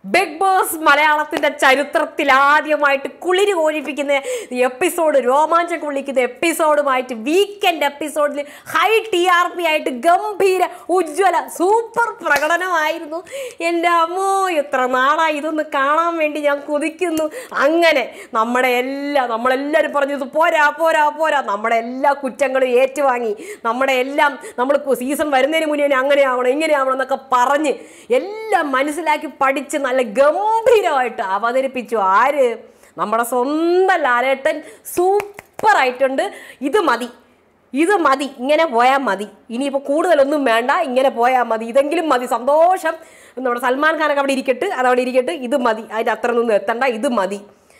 Big boss മലയാളത്തിന്റെ ചരിത്രത്തിൽ ആദ്യമായിട്ട് കുളിര് കോഴിപ്പിക്കുന്ന എപ്പിസോഡ് രോമാഞ്ചം കൊള്ളിക്കുന്ന എപ്പിസോഡുമായിട്ട് വീക്കെൻഡ് എപ്പിസോഡിൽ ഹൈ ടി ആർ പി ആയിട്ട് ഗംഭീര ഉജ്ജ്വല സൂപ്പർ പ്രകടനമായിരുന്നു എൻ്റെ അമ്മോ എത്ര നാളായി ഇതൊന്ന് കാണാൻ വേണ്ടി ഞാൻ കൊതിക്കുന്നു അങ്ങനെ നമ്മുടെ എല്ലാ നമ്മളെല്ലാവരും പറഞ്ഞത് പോരാ പോരാ പോരാ നമ്മുടെ എല്ലാ കുറ്റങ്ങളും ഏറ്റുവാങ്ങി നമ്മുടെ എല്ലാം നമ്മൾ സീസൺ വരുന്നതിന് മുന്നേ ഇനി അങ്ങനെ ആവണം ഇങ്ങനെ ആവണം എന്നൊക്കെ പറഞ്ഞ് എല്ലാം മനസ്സിലാക്കി പഠിച്ച് നല്ല ഗംഭീരമായിട്ട് അവതരിപ്പിച്ചു ആര് നമ്മുടെ സ്വന്തം ലാലേട്ടൻ സൂപ്പർ ആയിട്ടുണ്ട് ഇത് മതി ഇത് മതി ഇങ്ങനെ പോയാൽ മതി ഇനിയിപ്പോൾ കൂടുതലൊന്നും വേണ്ട ഇങ്ങനെ പോയാൽ മതി ഇതെങ്കിലും മതി സന്തോഷം നമ്മുടെ സൽമാൻ ഖാനൊക്കെ അവിടെ ഇരിക്കട്ട് അതവിടെ ഇരിക്കട്ട് ഇത് മതി അതിൻ്റെ അത്ര ഒന്നും എത്തണ്ട ഇത് മതി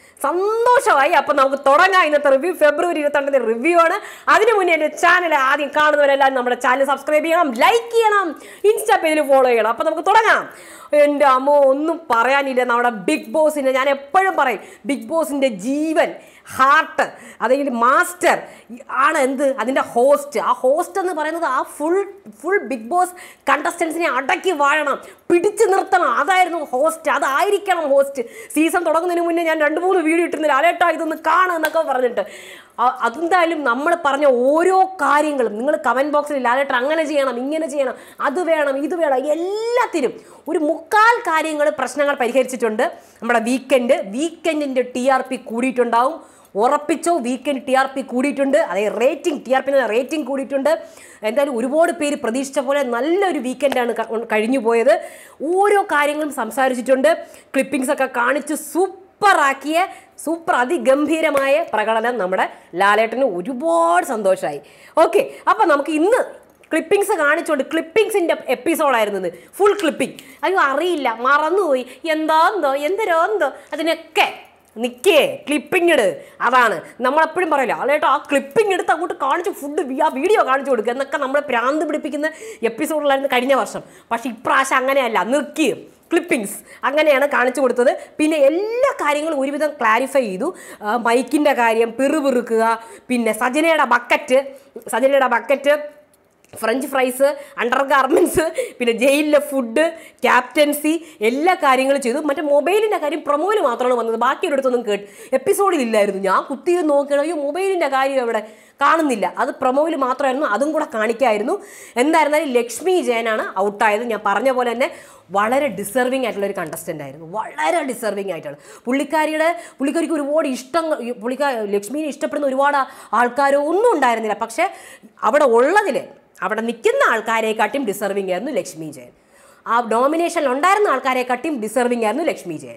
സന്തോഷമായി അപ്പം നമുക്ക് തുടങ്ങാം ഇന്നത്തെ റിവ്യൂ ഫെബ്രുവരി ഇരുപത്തിരണ്ടിന് റിവ്യൂ ആണ് അതിന് മുന്നേ എൻ്റെ ചാനൽ ആദ്യം കാണുന്നവരെല്ലാം നമ്മുടെ ചാനൽ സബ്സ്ക്രൈബ് ചെയ്യണം ലൈക്ക് ചെയ്യണം ഇൻസ്റ്റാ പേജിൽ ഫോളോ ചെയ്യണം അപ്പം നമുക്ക് തുടങ്ങാം എൻ്റെ അമ്മോ ഒന്നും പറയാനില്ല നമ്മുടെ ബിഗ് ബോസിൻ്റെ ഞാൻ എപ്പോഴും പറയും ബിഗ് ബോസിൻ്റെ ജീവൻ ഹാർട്ട് അല്ലെങ്കിൽ മാസ്റ്റർ ആണ് എന്ത് അതിൻ്റെ ഹോസ്റ്റ് ആ ഹോസ്റ്റ് എന്ന് പറയുന്നത് ആ ഫുൾ ഫുൾ ബിഗ് ബോസ് കണ്ടസ്റ്റൻസിനെ അടക്കി വാഴണം പിടിച്ചു നിർത്തണം അതായിരുന്നു ഹോസ്റ്റ് അതായിരിക്കണം ഹോസ്റ്റ് സീസൺ തുടങ്ങുന്നതിന് മുന്നേ ഞാൻ രണ്ട് മൂന്ന് വീഡിയോ ഇട്ടിരുന്നില്ല അലേട്ടാ ഇതൊന്ന് കാണുക എന്നൊക്കെ പറഞ്ഞിട്ട് അ- അതെന്തായാലും നമ്മൾ പറഞ്ഞ ഓരോ കാര്യങ്ങളും നിങ്ങൾ കമൻറ്റ് ബോക്സിൽ ലാലേട്ടൻ അങ്ങനെ ചെയ്യണം ഇങ്ങനെ ചെയ്യണം അത് വേണം ഇത് വേണം എല്ലാത്തിനും ഒരു മുക്കാൽ കാര്യങ്ങൾ പ്രശ്നങ്ങൾ പരിഹരിച്ചിട്ടുണ്ട് നമ്മുടെ വീക്കെൻഡ് വീക്കെൻഡിൻ്റെ ടി ആർ പി കൂടിയിട്ടുണ്ടാവും ഉറപ്പിച്ചോ വീക്കെൻഡ് ടി ആർ പി കൂടിയിട്ടുണ്ട് അതായത് rating T R P rating കൂടിയിട്ടുണ്ട് എന്തായാലും ഒരുപാട് പേര് പ്രതീക്ഷിച്ച പോലെ നല്ലൊരു വീക്കെൻഡാണ് കഴിഞ്ഞു പോയത് ഓരോ കാര്യങ്ങളും സംസാരിച്ചിട്ടുണ്ട് ക്ലിപ്പിങ്സ് ഒക്കെ കാണിച്ച് സൂപ്പറാക്കിയ സൂപ്പർ അതിഗംഭീരമായ പ്രകടനം നമ്മുടെ ലാലേട്ടന് ഒരുപാട് സന്തോഷമായി ഓക്കെ അപ്പം നമുക്ക് ഇന്ന് ക്ലിപ്പിങ്സ് കാണിച്ചുകൊണ്ട് ക്ലിപ്പിങ്സിൻ്റെ എപ്പിസോഡായിരുന്നു ഇത് ഫുൾ ക്ലിപ്പിംഗ് അയ്യോ അറിയില്ല മറന്നുപോയി എന്താ എന്തോ എന്തരോ എന്തോ അതിനൊക്കെ നിക്കേ ക്ലിപ്പിംഗ് ഇട് അതാണ് നമ്മളെപ്പോഴും പറയില്ല അല്ലേട്ടോ ആ ക്ലിപ്പിംഗ് എടുത്ത് അങ്ങോട്ട് കാണിച്ച് ഫുഡ് ആ വീഡിയോ കാണിച്ചു കൊടുക്കുക എന്നൊക്കെ നമ്മൾ പ്രാന്ത് പിടിപ്പിക്കുന്ന എപ്പിസോഡിലായിരുന്നു കഴിഞ്ഞ വർഷം പക്ഷേ ഇപ്രാവശ്യം അങ്ങനെയല്ല നിർക്കി ക്ലിപ്പിങ്സ് അങ്ങനെയാണ് കാണിച്ചു കൊടുത്തത് പിന്നെ എല്ലാ കാര്യങ്ങളും ഒരുവിധം ക്ലാരിഫൈ ചെയ്തു മൈക്കിൻ്റെ കാര്യം പിറുപിറുക്കുക പിന്നെ സജനയുടെ ബക്കറ്റ് സജനയുടെ bucket French fries under garments പിന്നെ ജയിലിലെ ഫുഡ് ക്യാപ്റ്റൻസി എല്ലാ കാര്യങ്ങളും ചെയ്തു മറ്റേ മൊബൈലിൻ്റെ കാര്യം പ്രൊമോയിൽ മാത്രമാണ് വന്നത് ബാക്കിയൊരിടത്തൊന്നും കേട്ട് എപ്പിസോഡിലില്ലായിരുന്നു ഞാൻ കുത്തി നോക്കണം അയ്യോ മൊബൈലിൻ്റെ കാര്യം എവിടെ കാണുന്നില്ല അത് പ്രൊമോയിൽ മാത്രമായിരുന്നു അതും കൂടെ കാണിക്കായിരുന്നു എന്തായിരുന്നാലും ലക്ഷ്മി ജയനാണ് ഔട്ടായത് ഞാൻ പറഞ്ഞ പോലെ തന്നെ വളരെ ഡിസർവിങ് ആയിട്ടുള്ള ഒരു കണ്ടസ്റ്റൻ്റ് ആയിരുന്നു വളരെ ഡിസർവിങ് ആയിട്ടുള്ള പുള്ളിക്കാരിയുടെ പുള്ളിക്കാരിക്ക് ഒരുപാട് ഇഷ്ടം പുള്ളിക്കാ ലക്ഷ്മിയെ ഇഷ്ടപ്പെടുന്ന ഒരുപാട് ആൾക്കാരോ ഒന്നും ഉണ്ടായിരുന്നില്ല പക്ഷേ അവിടെ ഉള്ളതിൽ അവിടെ നിൽക്കുന്ന ആൾക്കാരെക്കാട്ടിയും ഡിസർവിങ് ആയിരുന്നു ലക്ഷ്മി ജയൻ ആ നോമിനേഷനിൽ ഉണ്ടായിരുന്ന ആൾക്കാരെക്കാട്ടിയും ഡിസർവിങ് ആയിരുന്നു ലക്ഷ്മി ജയൻ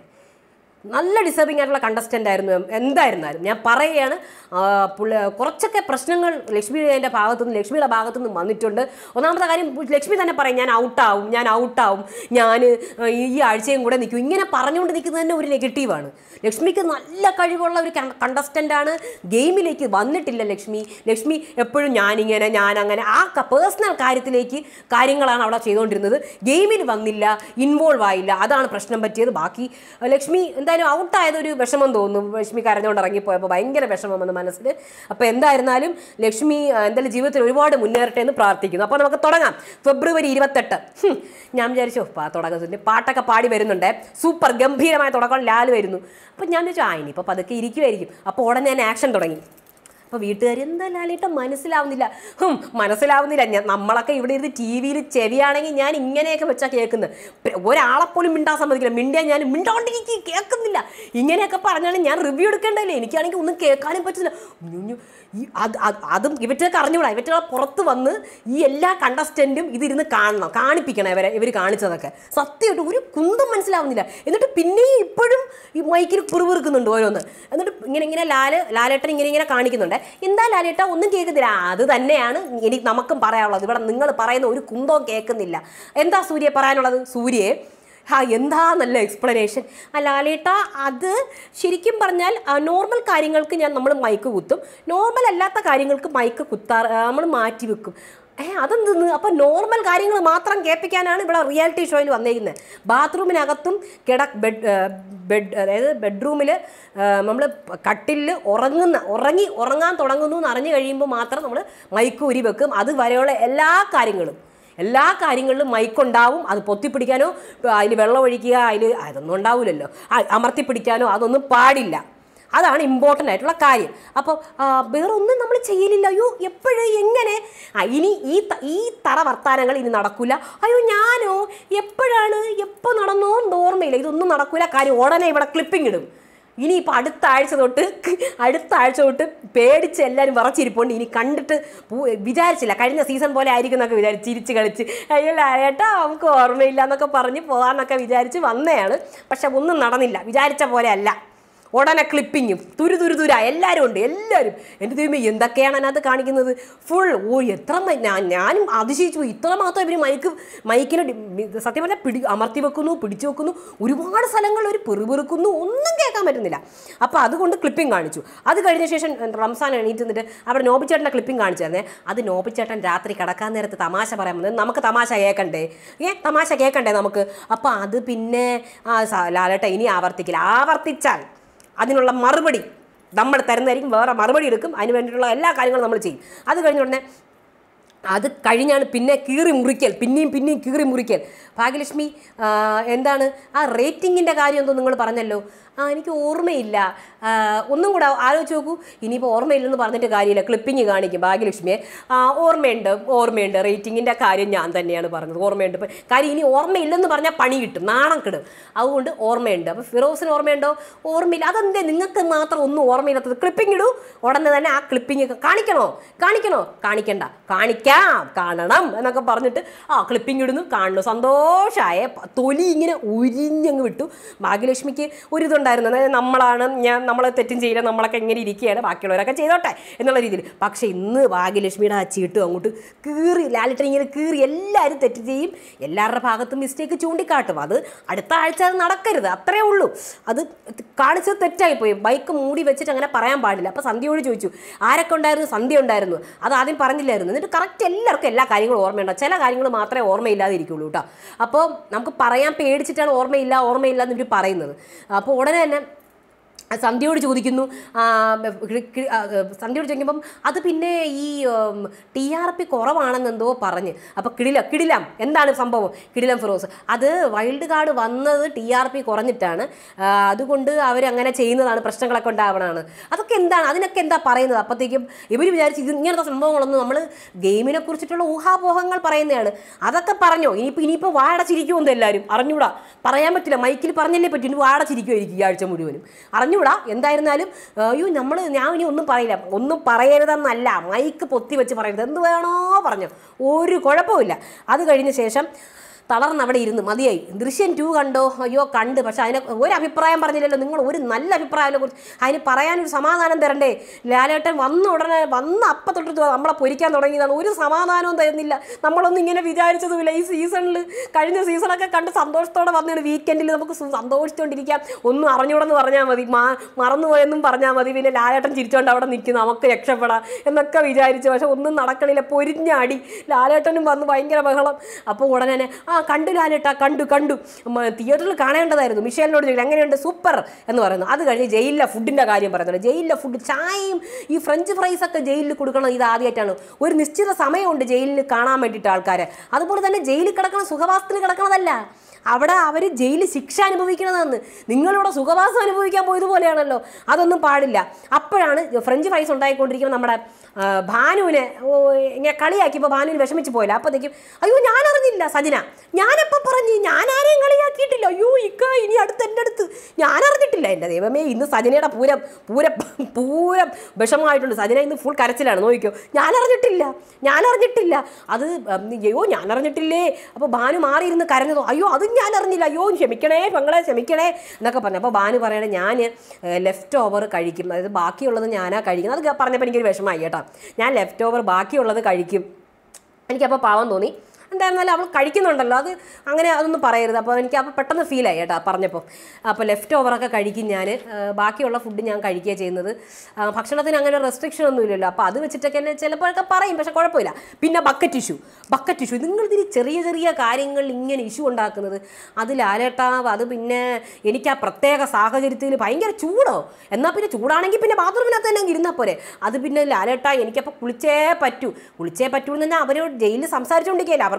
നല്ല ഡിസർവിങ് ആയിട്ടുള്ള കണ്ടസ്റ്റൻ്റ് ആയിരുന്നു എന്തായിരുന്നാലും ഞാൻ പറയുകയാണ് ആ, പുള്ളി കുറച്ചൊക്കെ പ്രശ്നങ്ങൾ ലക്ഷ്മിയുടെ ഭാഗത്തുനിന്ന് ലക്ഷ്മിയുടെ ഭാഗത്തുനിന്ന് വന്നിട്ടുണ്ട് ഒന്നാമത്തെ കാര്യം ലക്ഷ്മി തന്നെ പറയും ഞാൻ ഔട്ടാവും ഞാൻ ഔട്ടാവും ഞാൻ ഈ ആഴ്ചയും കൂടെ നിൽക്കും ഇങ്ങനെ പറഞ്ഞുകൊണ്ട് നിൽക്കുന്നത് തന്നെ ഒരു നെഗറ്റീവാണ് ലക്ഷ്മിക്ക് നല്ല കഴിവുള്ള ഒരു കണ്ടസ്റ്റൻ്റ് ആണ് ഗെയിമിലേക്ക് വന്നിട്ടില്ല ലക്ഷ്മി ലക്ഷ്മി എപ്പോഴും ഞാനിങ്ങനെ ഞാൻ അങ്ങനെ ആ പേഴ്സണൽ കാര്യത്തിലേക്ക് കാര്യങ്ങളാണ് അവിടെ ചെയ്തുകൊണ്ടിരുന്നത് ഗെയിമിൽ വന്നില്ല ഇൻവോൾവ് ആയില്ല അതാണ് പ്രശ്നം പറ്റിയത് ബാക്കി അഹ് ലക്ഷ്മി എന്തായാലും ഔട്ടായത് ഒരു വിഷമം തോന്നുന്നു ലക്ഷ്മി കരഞ്ഞുകൊണ്ട് ഇറങ്ങിപ്പോയപ്പോൾ ഭയങ്കര വിഷമം വന്നു മനസ്സിൽ അപ്പോൾ എന്തായിരുന്നാലും ലക്ഷ്മി അഹ് എന്തായാലും ജീവിതത്തിൽ ഒരുപാട് മുന്നേറട്ടെ എന്ന് പ്രാർത്ഥിക്കുന്നു അപ്പോൾ നമുക്ക് തുടങ്ങാം ഫെബ്രുവരി ഇരുപത്തെട്ട് ഹും, ഞാൻ വിചാരിച്ചു "ഓ, പാ തുടക്കത്തിൻ്റെ പാട്ടൊക്കെ പാടി വരുന്നുണ്ട് സൂപ്പർ ഗംഭീരമായ തുടക്കം ലാൽ വരുന്നു അപ്പം ഞാൻ വിചാരിച്ചു ആ ഇനിയിപ്പോൾ പതുക്കെ ഇരിക്കുമായിരിക്കും അപ്പോൾ ഉടനെ ഞാൻ ആക്ഷൻ തുടങ്ങി അപ്പോൾ വീട്ടുകാർ എന്താ ലാലേട്ടൻ മനസ്സിലാവുന്നില്ല ഹും മനസ്സിലാവുന്നില്ല ഞാൻ നമ്മളൊക്കെ ഇവിടെ ഇരുന്ന് ടി വിയിൽ ചെവിയാണെങ്കിൽ ഞാൻ ഇങ്ങനെയൊക്കെ വെച്ചാൽ കേൾക്കുന്നത് പി- ഒരാളെപ്പോലും മിണ്ടാൻ സമ്മതിക്കില്ല മിണ്ടിയാൽ ഞാൻ മിണ്ടാണ്ടിരിക്കും കേൾക്കുന്നില്ല ഇങ്ങനെയൊക്കെ പറഞ്ഞാണ് ഞാൻ റിവ്യൂ എടുക്കേണ്ടല്ലേ എനിക്കാണെങ്കിൽ ഒന്നും കേൾക്കാനും പറ്റില്ല ഉഞ്ഞു, ഈ അത് അത് അതും ഇവറ്റൊക്കെ അറിഞ്ഞുകൂടാ ഇവറ്റ പുറത്ത് വന്ന് ഈ എല്ലാ കണ്ടസ്റ്റൻറ്റും ഇതിരുന്ന് കാണണം കാണിപ്പിക്കണം ഇവരെ ഇവർ കാണിച്ചതൊക്കെ സത്യമായിട്ട് ഒരു കുന്തം മനസ്സിലാവുന്നില്ല എന്നിട്ട് പിന്നെയും ഇപ്പോഴും ഈ മൈക്കിൽ പിറുപിറുക്കുന്നുണ്ട് ഓരോന്ന് എന്നിട്ട് ഇങ്ങനെ ഇങ്ങനെ ലാല് ലാലേട്ടൻ ഇങ്ങനെ ഇങ്ങനെ കാണിക്കുന്നുണ്ട് എന്താ ലാലേട്ട ഒന്നും കേൾക്കുന്നില്ല ആ, അത് തന്നെയാണ് എനിക്ക് നമുക്കും പറയാനുള്ളത് ഇവിടെ നിങ്ങൾ പറയുന്ന ഒരു കുന്തവും കേൾക്കുന്നില്ല എന്താ സൂര്യ പറയാനുള്ളത് സൂര്യയെ ഹാ എന്താ നല്ല എക്സ്പ്ലനേഷൻ ആ ലാലേട്ട അത് ശരിക്കും പറഞ്ഞാൽ നോർമൽ കാര്യങ്ങൾക്ക് ഞാൻ നമ്മൾ മൈക്ക് കുത്തും നോർമൽ അല്ലാത്ത കാര്യങ്ങൾക്ക് മൈക്ക് കുത്താറ് നമ്മൾ മാറ്റി വെക്കും ഏ അതെന്തെന്ന് അപ്പോൾ നോർമൽ കാര്യങ്ങൾ മാത്രം കേൾപ്പിക്കാനാണ് ഇവിടെ റിയാലിറ്റി ഷോയിൽ വന്നേക്കുന്നത് ബാത്റൂമിനകത്തും കിട ബെഡ് ബെഡ് അതായത് ബെഡ്റൂമിൽ നമ്മൾ കട്ടിലിൽ ഉറങ്ങുന്ന ഉറങ്ങി ഉറങ്ങാൻ തുടങ്ങുന്നു എന്ന് അറിഞ്ഞു കഴിയുമ്പോൾ മാത്രം നമ്മൾ മൈക്ക് ഉരി വെക്കും അത് വരെയുള്ള എല്ലാ കാര്യങ്ങളും എല്ലാ കാര്യങ്ങളിലും മൈക്കുണ്ടാവും അത് പൊത്തിപ്പിടിക്കാനോ അതിൽ വെള്ളം ഒഴിക്കുക അതിൽ അതൊന്നും ഉണ്ടാവില്ലല്ലോ അമർത്തി പിടിക്കാനോ അതൊന്നും പാടില്ല അതാണ് ഇമ്പോർട്ടൻ്റ് ആയിട്ടുള്ള കാര്യം അപ്പോൾ വേറെ ഒന്നും നമ്മൾ ചെയ്യലില്ല അയ്യോ എപ്പോഴും എങ്ങനെ ആ ഇനി ഈ ത- ഈ തറ വർത്താനങ്ങൾ ഇനി നടക്കില്ല അയ്യോ ഞാനോ എപ്പോഴാണ് എപ്പോൾ നടന്നോ എന്ന് ഓർമ്മയില്ല ഇതൊന്നും നടക്കില്ല കാര്യം ഉടനെ ഇവിടെ ക്ലിപ്പിംഗ് ഇടും ഇനിയിപ്പോൾ അടുത്ത ആഴ്ച തൊട്ട് അടുത്ത ആഴ്ച തൊട്ട് പേടിച്ച് എല്ലാവരും വിറച്ചിരിപ്പുണ്ട് ഇനി കണ്ടിട്ട് പൂ- വിചാരിച്ചില്ല കഴിഞ്ഞ സീസൺ പോലെ ആയിരിക്കും എന്നൊക്കെ വിചാരിച്ച് ചിരിച്ച് കളിച്ച് അയ്യോ ഏട്ടാ നമുക്ക് ഓർമ്മയില്ല എന്നൊക്കെ പറഞ്ഞ് പോകാമെന്നൊക്കെ വിചാരിച്ച് വന്നതാണ് പക്ഷെ ഒന്നും നടന്നില്ല വിചാരിച്ച പോലെ അല്ല ഉടനെ ക്ലിപ്പിങ്ങും തുരു തുരു തുര എല്ലാവരും ഉണ്ട് എല്ലാവരും എൻ്റെ ദൈവമേ എന്തൊക്കെയാണ് അതിനകത്ത് കാണിക്കുന്നത് ഫുൾ ഓ എത്ര മ- ഞാൻ ഞാനും അതിശയിച്ചു പോയി ഇത്ര മാത്രം ഇവർ മൈക്ക് മൈക്കിനെ ഡി- മി- സത്യം പറഞ്ഞാൽ പിടി അമർത്തി വെക്കുന്നു പിടിച്ചു വെക്കുന്നു ഒരുപാട് സ്ഥലങ്ങൾ ഒരു പെറുപെറുക്കുന്നു ഒന്നും കേൾക്കാൻ പറ്റുന്നില്ല അപ്പോൾ അതുകൊണ്ട് ക്ലിപ്പിംഗ് കാണിച്ചു അത് കഴിഞ്ഞ ശേഷം റംസാൻ എണീറ്റ് നിന്നിട്ട് അവിടെ നോബിച്ചേട്ടൻ്റെ ക്ലിപ്പിംഗ് കാണിച്ചായിരുന്നേ അത് നോബിച്ചേട്ടൻ രാത്രി കിടക്കാൻ നേരത്ത് തമാശ പറയാൻ വന്നത് നമുക്ക് തമാശ കേൾക്കണ്ടേ ഏ തമാശ കേൾക്കണ്ടേ നമുക്ക് അപ്പോൾ അത് പിന്നെ ആ സ- ലാലേട്ട ഇനി ആവർത്തിക്കില്ല ആവർത്തിച്ചാൽ അതിനുള്ള മറുപടി നമ്മൾ തരുന്നതായിരിക്കും വേറെ മറുപടി എടുക്കും അതിന് വേണ്ടിയിട്ടുള്ള എല്ലാ കാര്യങ്ങളും നമ്മൾ ചെയ്യും അത് കഴിഞ്ഞ ഉടനെ അത് കഴിഞ്ഞാണ് പിന്നെ കീറി മുറിക്കൽ പിന്നെയും പിന്നെയും കീറി മുറിക്കൽ ഭാഗ്യലക്ഷ്മി ആ, എന്താണ് ആ റേറ്റിങ്ങിൻ്റെ കാര്യം എന്തോ നിങ്ങൾ പറഞ്ഞല്ലോ ആ എനിക്ക് ഓർമ്മയില്ല ആ, ഒന്നും കൂടെ ആലോചിച്ച് നോക്കൂ ഇനിയിപ്പോൾ ഓർമ്മയില്ലെന്ന് പറഞ്ഞിട്ട് കാര്യമില്ല ക്ലിപ്പിങ് കാണിക്കും ഭാഗ്യലക്ഷ്മിയെ ആ, ഓർമ്മയുണ്ട് ഓർമ്മയുണ്ട് റേറ്റിങ്ങിൻ്റെ കാര്യം ഞാൻ തന്നെയാണ് പറഞ്ഞത് ഓർമ്മയുണ്ട് ഇപ്പം കാര്യം ഇനി ഓർമ്മയില്ലെന്ന് പറഞ്ഞാൽ പണി കിട്ടും നാണം കിടും അതുകൊണ്ട് ഓർമ്മയുണ്ട് അപ്പോൾ ഫിറോസിന് ഓർമ്മയുണ്ടോ ഓർമ്മയില്ല അതെന്തേ നിങ്ങൾക്ക് മാത്രം ഒന്നും ഓർമ്മയില്ലാത്തത് ക്ലിപ്പിംഗ് ഇടൂ ഉടനെ തന്നെ ആ ക്ലിപ്പിംഗ് കാണിക്കണോ കാണിക്കണോ കാണിക്കണ്ട കാണിക്കാം കാണണം എന്നൊക്കെ പറഞ്ഞിട്ട് ആ ക്ലിപ്പിംഗ് ഇടുന്നു കാണുന്നു സന്തോഷമായ പ- തൊലി ഇങ്ങനെ ഉരിഞ്ഞങ്ങ് വിട്ടു ഭാഗ്യലക്ഷ്മിക്ക് ഒരിതുണ്ടായിരുന്നു അതായത് നമ്മളാണ് ഞാൻ നമ്മളെ തെറ്റും ചെയ്യില്ല നമ്മളൊക്കെ എങ്ങനെ ഇരിക്കുകയാണ് ബാക്കിയുള്ളവരൊക്കെ ചെയ്തോട്ടെ എന്നുള്ള രീതിയിൽ പക്ഷേ ഇന്ന് ഭാഗ്യലക്ഷ്മിയുടെ ആ ചീട്ട് അങ്ങോട്ട് കീറി ലാലിട്ടൻ ഇങ്ങനെ കീറി എല്ലാവരും തെറ്റ് ചെയ്യും എല്ലാവരുടെ ഭാഗത്തും മിസ്റ്റേക്ക് ചൂണ്ടിക്കാട്ടും അത് അടുത്ത ആഴ്ച അത് നടക്കരുത് അത്രേ ഉള്ളൂ അത് കാണിച്ചത് തെറ്റായിപ്പോയി ബൈക്ക് മൂടി വെച്ചിട്ട് അങ്ങനെ പറയാൻ പാടില്ല അപ്പോൾ സന്ധ്യയോട് ചോദിച്ചു ആരൊക്കെ ഉണ്ടായിരുന്നു സന്ധ്യ ഉണ്ടായിരുന്നു അത് ആദ്യം പറഞ്ഞില്ലായിരുന്നു എന്നിട്ട് കറക്റ്റ് എല്ലാവർക്കും എല്ലാ കാര്യങ്ങളും ഓർമ്മയുണ്ടാവും ചില കാര്യങ്ങൾ മാത്രമേ ഓർമ്മയില്ലാതെ ഇരിക്കുള്ളൂ കേട്ടോ അപ്പോൾ നമുക്ക് പറയാൻ പേടിച്ചിട്ടാണ് ഓർമ്മയില്ല ഓർമ്മയില്ല എന്ന് ഇവർ പറയുന്നത് അപ്പോൾ ഉടനെ തന്നെ സന്ധ്യയോട് ചോദിക്കുന്നു ആ, കി- കി- ആ, സന്ധ്യയോട് ചോദിക്കുമ്പം അത് പിന്നെ ഈ ടി ആർ പി കുറവാണെന്നെന്തോ പറഞ്ഞ് അപ്പോൾ കിടില കിടിലം എന്താണ് സംഭവം കിടിലം ഫിറോസ് അത് വൈൽഡ് കാർഡ് വന്നത് ടി ആർ പി കുറഞ്ഞിട്ടാണ് ആ, അതുകൊണ്ട് അവരങ്ങനെ ചെയ്യുന്നതാണ് പ്രശ്നങ്ങളൊക്കെ ഉണ്ടാവണതാണ് അതൊക്കെ എന്താണ് അതിനൊക്കെ എന്താ പറയുന്നത് അപ്പോഴത്തേക്കും ഇവർ വിചാരിച്ച് ഇത് ഇങ്ങനത്തെ സംഭവങ്ങളൊന്നും നമ്മൾ ഗെയിമിനെ കുറിച്ചിട്ടുള്ള ഊഹാപോഹങ്ങൾ പറയുന്നതാണ് അതൊക്കെ പറഞ്ഞോ ഇനിയിപ്പോൾ ഇനിയിപ്പോൾ വാടച്ചിരിക്കുമെന്ന് എല്ലാവരും അറിഞ്ഞൂടാ പറയാൻ പറ്റില്ല മൈക്കിൽ പറഞ്ഞല്ലേ പറ്റും ഇനി വാടച്ചിരിക്കുമായിരിക്കും ഈ ആഴ്ച മുഴുവനും അറിഞ്ഞൂടാ എന്തായിരുന്നാലും അയ്യോ നമ്മൾ ഞാൻ ഇനി ഒന്നും പറയില്ല ഒന്നും പറയരുതെന്നല്ല മൈക്ക് പൊത്തി വെച്ച് പറയരുത് എന്ത് വേണോ പറഞ്ഞു ഒരു കുഴപ്പമില്ല അത് കഴിഞ്ഞ ശേഷം തളർന്ന് അവിടെ ഇരുന്ന് മതിയായി ദൃശ്യം ടു കണ്ടോ അയ്യോ കണ്ട് പക്ഷെ അതിനെ ഒരു അഭിപ്രായം പറഞ്ഞില്ലല്ലോ നിങ്ങൾ ഒരു നല്ല അഭിപ്രായത്തെ കുറിച്ച് അതിന് പറയാനൊരു സമാധാനം തരണ്ടേ ലാലേട്ടൻ വന്ന ഉടനെ വന്ന അപ്പം തൊട്ട് നമ്മളെ പൊരിക്കാൻ തുടങ്ങിയതാണ് ഒരു സമാധാനവും തരുന്നില്ല നമ്മളൊന്നും ഇങ്ങനെ വിചാരിച്ചതുമില്ല ഈ സീസണിൽ കഴിഞ്ഞ സീസണൊക്കെ കണ്ട് സന്തോഷത്തോടെ വന്നാണ് വീക്കെൻഡിൽ നമുക്ക് സു- സന്തോഷിച്ചുകൊണ്ടിരിക്കാം ഒന്നും അറിഞ്ഞൂടെന്ന് പറഞ്ഞാൽ മതി മാ മറന്നുപോയെന്നും പറഞ്ഞാൽ മതി പിന്നെ ലാലേട്ടൻ ചിരിച്ചോണ്ട് അവിടെ നിൽക്കുന്നു നമുക്ക് രക്ഷപ്പെടാം എന്നൊക്കെ വിചാരിച്ചു പക്ഷെ ഒന്നും നടക്കണില്ല പൊരിഞ്ഞാടി ലാലേട്ടനും വന്ന് ഭയങ്കര ബഹളം അപ്പോൾ ഉടനെ തന്നെ ആ കണ്ടു ലാലേട്ടാ കണ്ടു കണ്ടു മ, തിയേറ്ററിൽ കാണേണ്ടതായിരുന്നു മിഷേലിനോട് ചോദിക്കും എങ്ങനെയുണ്ട് സൂപ്പർ എന്ന് പറയുന്നു അത് കഴിഞ്ഞ് ജയിലിലെ ഫുഡിൻ്റെ കാര്യം പറയുന്നുണ്ട് ജയിലിലെ ഫുഡ് ചായയും ഈ ഫ്രഞ്ച് ഫ്രൈസ് ഒക്കെ ജയിലിൽ കൊടുക്കണം ഇത് ആദ്യമായിട്ടാണ് ഒരു നിശ്ചിത സമയമുണ്ട് ജയിലിൽ കാണാൻ വേണ്ടിയിട്ട് ആൾക്കാരെ അതുപോലെ തന്നെ ജയിലിൽ കിടക്കണം സുഖവാസത്തിൽ കിടക്കണതല്ല അവിടെ അവർ ജയിലിൽ ശിക്ഷ അനുഭവിക്കണതാണ് നിങ്ങളിവിടെ സുഖവാസം അനുഭവിക്കാൻ പോയതുപോലെയാണല്ലോ അതൊന്നും പാടില്ല അപ്പോഴാണ് ഫ്രഞ്ച് ഫ്രൈസ് ഉണ്ടായിക്കൊണ്ടിരിക്കുമ്പോൾ നമ്മുടെ ആ, ഭാനുവിനെ ഓ, ഇങ്ങനെ കളിയാക്കിയപ്പോൾ ഭാനുവിന് വിഷമിച്ച് പോയില്ല അപ്പോഴത്തേക്കും അയ്യോ ഞാൻ അറിഞ്ഞില്ല സജന ഞാനെപ്പോൾ പറഞ്ഞു ഞാൻ ആരെയും കളിയാക്കിയിട്ടില്ല അയ്യോ ഇക്ക ഇനി അടുത്ത് എൻ്റെ അടുത്ത് ഞാൻ അറിഞ്ഞിട്ടില്ല എൻ്റെ ദൈവമേ ഇന്ന് സജനയുടെ പൂരം പൂരം പൂരം വിഷമമായിട്ടുണ്ട് സജന ഇന്ന് ഫുൾ കരച്ചിലാണ് നോക്കിക്കോ ഞാൻ അറിഞ്ഞിട്ടില്ല ഞാൻ അറിഞ്ഞിട്ടില്ല അത് ഉം, അയ്യോ ഞാൻ അറിഞ്ഞിട്ടില്ലേ അപ്പോൾ ഭാനു മാറിയിരുന്ന് കരഞ്ഞതോ അയ്യോ അതും ഞാൻ അറിഞ്ഞില്ല അയ്യോ ക്ഷമിക്കണേ പെങ്ങളെ ക്ഷമിക്കണേ എന്നൊക്കെ പറഞ്ഞു അപ്പോൾ ഭാനു പറയണേ ഞാൻ ലെഫ്റ്റ് ഓവർ കഴിക്കും അതായത് ബാക്കിയുള്ളത് ഞാനാ കഴിക്കുന്നത് അത് പറഞ്ഞപ്പോൾ എനിക്കൊരു വിഷമമായി കേട്ടോ ഞാൻ ലെഫ്റ്റ് ഓവർ ബാക്കിയുള്ളത് കഴിക്കും എനിക്കപ്പോൾ പാവം തോന്നി എന്തായിരുന്നാലും അവൾ കഴിക്കുന്നുണ്ടല്ലോ അത് അങ്ങനെ അതൊന്നും പറയരുത് അപ്പോൾ എനിക്ക് അപ്പോൾ പെട്ടെന്ന് ഫീലായി കേട്ടോ പറഞ്ഞപ്പോൾ അപ്പോൾ ലെഫ്റ്റ് ഓവറൊക്കെ കഴിക്കും ഞാൻ ബാക്കിയുള്ള ഫുഡ് ഞാൻ കഴിക്കുക ചെയ്യുന്നത് ആ, ഭക്ഷണത്തിന് അങ്ങനെ റെസ്ട്രിക്ഷൻ ഒന്നും ഇല്ലല്ലോ അപ്പോൾ അത് വെച്ചിട്ടൊക്കെ എന്നെ ചിലപ്പോഴൊക്കെ പറയും പക്ഷെ കുഴപ്പമില്ല പിന്നെ ബക്കറ്റ് ഇഷ്യൂ ബക്കറ്റ് ഇഷ്യൂ നിങ്ങൾ ഇതിന് ചെറിയ ചെറിയ കാര്യങ്ങൾ ഇങ്ങനെ ഇഷ്യൂ ഉണ്ടാക്കുന്നത് അത് ലാലേട്ടാവ് അത് പിന്നെ എനിക്ക് ആ പ്രത്യേക സാഹചര്യത്തിൽ ഭയങ്കര ചൂടോ എന്നാൽ പിന്നെ ചൂടാണെങ്കിൽ പിന്നെ ബാത്റൂമിനകത്ത് തന്നെ അങ്ങ് ഇരുന്നാൽ പോരെ അത് പിന്നെ ലാലേട്ടാ എനിക്കപ്പോൾ കുളിച്ചേ പറ്റൂ കുളിച്ചേ പറ്റൂ എന്ന് പറഞ്ഞാൽ അവരോട് ജയിലിൽ സംസാരിച്ചുകൊണ്ടിരിക്കുകയില്ല അവർക്ക്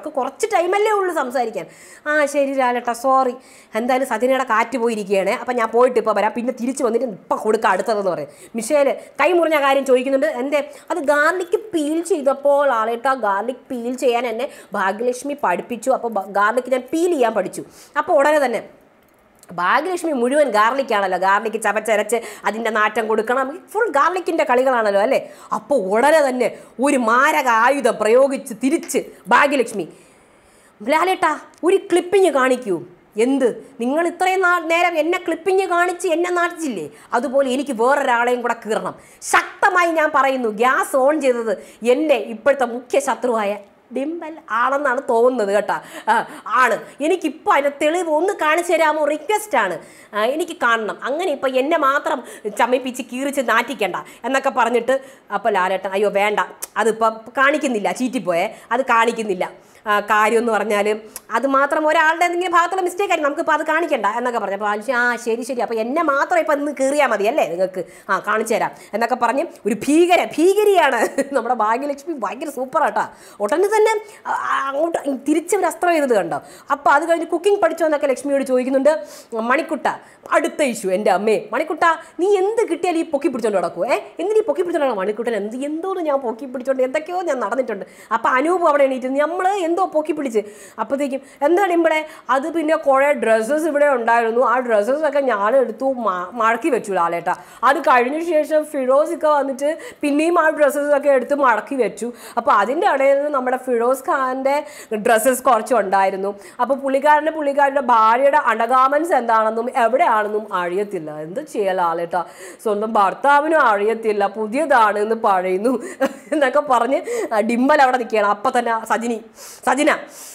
അവർക്ക് കുറച്ച് ടൈമല്ലേ ഉള്ളൂ സംസാരിക്കാൻ ആ ശരി ലാലേട്ടാ സോറി എന്തായാലും സജനയുടെ കാറ്റ് പോയിരിക്കുകയാണ് അപ്പം ഞാൻ പോയിട്ട് ഇപ്പോൾ വരാം പിന്നെ തിരിച്ച് വന്നിട്ട് ഇപ്പം കൊടുക്കാം അടുത്തതെന്ന് പറയും മിഷേൽ കൈ മുറിഞ്ഞ കാര്യം ചോദിക്കുന്നുണ്ട് എന്തേ അത് ഗാർലിക് പീൽ ചെയ്തപ്പോൾ ലാലേട്ടാ ഗാർലിക് പീൽ ചെയ്യാൻ എന്നെ ഭാഗ്യലക്ഷ്മി പഠിപ്പിച്ചു അപ്പോൾ ഗാർലിക് ഞാൻ പീൽ ചെയ്യാൻ പഠിച്ചു അപ്പോൾ ഉടനെ തന്നെ ഭാഗ്യലക്ഷ്മി മുഴുവൻ ഗാർലിക്കാണല്ലോ ഗാർലിക്ക് ചവച്ചരച്ച് അതിൻ്റെ നാറ്റം കൊടുക്കണം ഫുൾ ഗാർലിക്കിൻ്റെ കളികളാണല്ലോ അല്ലേ അപ്പോൾ ഉടനെ തന്നെ ഒരു മാരക ആയുധം പ്രയോഗിച്ച് തിരിച്ച് ഭാഗ്യലക്ഷ്മി ലാലേട്ടാ ഒരു ക്ലിപ്പിങ് കാണിക്കൂ എന്ത് നിങ്ങൾ ഇത്രയും നാൾ നേരം എന്നെ ക്ലിപ്പിങ് കാണിച്ച് എന്നെ നാട്ടിച്ചില്ലേ അതുപോലെ എനിക്ക് വേറൊരാളെയും കൂടെ കീറണം ശക്തമായി ഞാൻ പറയുന്നു ഗ്യാസ് ഓൺ ചെയ്തത് എൻ്റെ ഇപ്പോഴത്തെ മുഖ്യ ശത്രുവായ ഡിംബൽ ആണെന്നാണ് തോന്നുന്നത് കേട്ടോ ആ, ആണ് എനിക്കിപ്പോൾ അതിൻ്റെ തെളിവ് ഒന്ന് കാണിച്ചു തരാമോ റിക്വസ്റ്റ് ആണ് ആ, എനിക്ക് കാണണം അങ്ങനെ ഇപ്പോൾ എന്നെ മാത്രം ചമ്മിപ്പിച്ച് കീറിച്ച് നാറ്റിക്കണ്ട എന്നൊക്കെ പറഞ്ഞിട്ട് അപ്പോൾ ലാലേട്ടൻ അയ്യോ വേണ്ട അതിപ്പം കാണിക്കുന്നില്ല ചീറ്റിപ്പോയേ അത് കാണിക്കുന്നില്ല ആ, കാര്യം എന്ന് പറഞ്ഞാൽ അത് മാത്രം ഒരാളുടെ എന്തെങ്കിലും ഭാഗത്തുള്ള മിസ്റ്റേക്ക് ആയിരിക്കും നമുക്കിപ്പോൾ അത് കാണിക്കണ്ട എന്നൊക്കെ പറഞ്ഞു അപ്പോൾ ആലോചിച്ചു ആ ശരി ശരി അപ്പോൾ എന്നെ മാത്രം ഇപ്പം ഇന്ന് കീറിയാൽ മതി അല്ലേ നിങ്ങൾക്ക് ആ കാണിച്ചു തരാം എന്നൊക്കെ പറഞ്ഞ് ഒരു ഭീകര ഭീകരിയാണ് നമ്മുടെ ഭാഗ്യലക്ഷ്മി ഭയങ്കര സൂപ്പറാട്ടാ ഉടനെ തന്നെ ആ, അങ്ങോട്ട് തിരിച്ച് ഒരു അസ്ത്രം ചെയ്തത് കണ്ടോ അപ്പോൾ അത് കഴിഞ്ഞ് കുക്കിംഗ് പഠിച്ചോ എന്നൊക്കെ ലക്ഷ്മിയോട് ചോദിക്കുന്നുണ്ട് മണിക്കുട്ട അടുത്ത ഇഷ്യൂ എൻ്റെ അമ്മേ മണിക്കുട്ട നീ എന്ത് കിട്ടിയാലും ഈ പൊക്കി പിടിച്ചോണ്ട് നടക്കൂ ഏ എന്തിനീ പൊക്കി പിടിച്ചോണ്ട് മണിക്കുട്ടൻ എന്ത് എന്തോന്ന് ഞാൻ പൊക്കി പിടിച്ചോണ്ട് എന്തൊക്കെയോ ഞാൻ നടന്നിട്ടുണ്ട് അപ്പോൾ അനൂപ് അവിടെ എണീറ്റ് നമ്മൾ എന്തോ പൊക്കി പിടിച്ച് അപ്പോഴത്തേക്കും എന്താണ് ഇവിടെ അത് പിന്നെ കുറേ ഡ്രസ്സസ് ഇവിടെ ഉണ്ടായിരുന്നു ആ ഡ്രസ്സസ് ഒക്കെ ഞാൻ എടുത്തു മ- മടക്കി വെച്ചു ലാലേട്ട അത് കഴിഞ്ഞ ശേഷം ഫിറോസ് ഒക്കെ വന്നിട്ട് പിന്നെയും ആ ഡ്രസ്സസ് ഒക്കെ എടുത്ത് മടക്കി വെച്ചു അപ്പോൾ അതിൻ്റെ ഇടയിൽ നിന്ന് നമ്മുടെ ഫിറോസ് ഖാൻ്റെ ഡ്രസ്സസ് കുറച്ച് ഉണ്ടായിരുന്നു അപ്പോൾ പുള്ളിക്കാരൻ്റെ പുള്ളിക്കാരുടെ ഭാര്യയുടെ അണ്ടഗാമൻസ് എന്താണെന്നും എവിടെയാണെന്നും അറിയത്തില്ല എന്ത് ചെയ്യല ആളേട്ടാ സ്വന്തം ഭർത്താവിനും അറിയത്തില്ല പുതിയതാണ് എന്ന് പറയുന്നു എന്നൊക്കെ പറഞ്ഞ് ഡിമ്പൽ അവിടെ നിൽക്കുകയാണ് അപ്പം തന്നെ സജിനി സജിന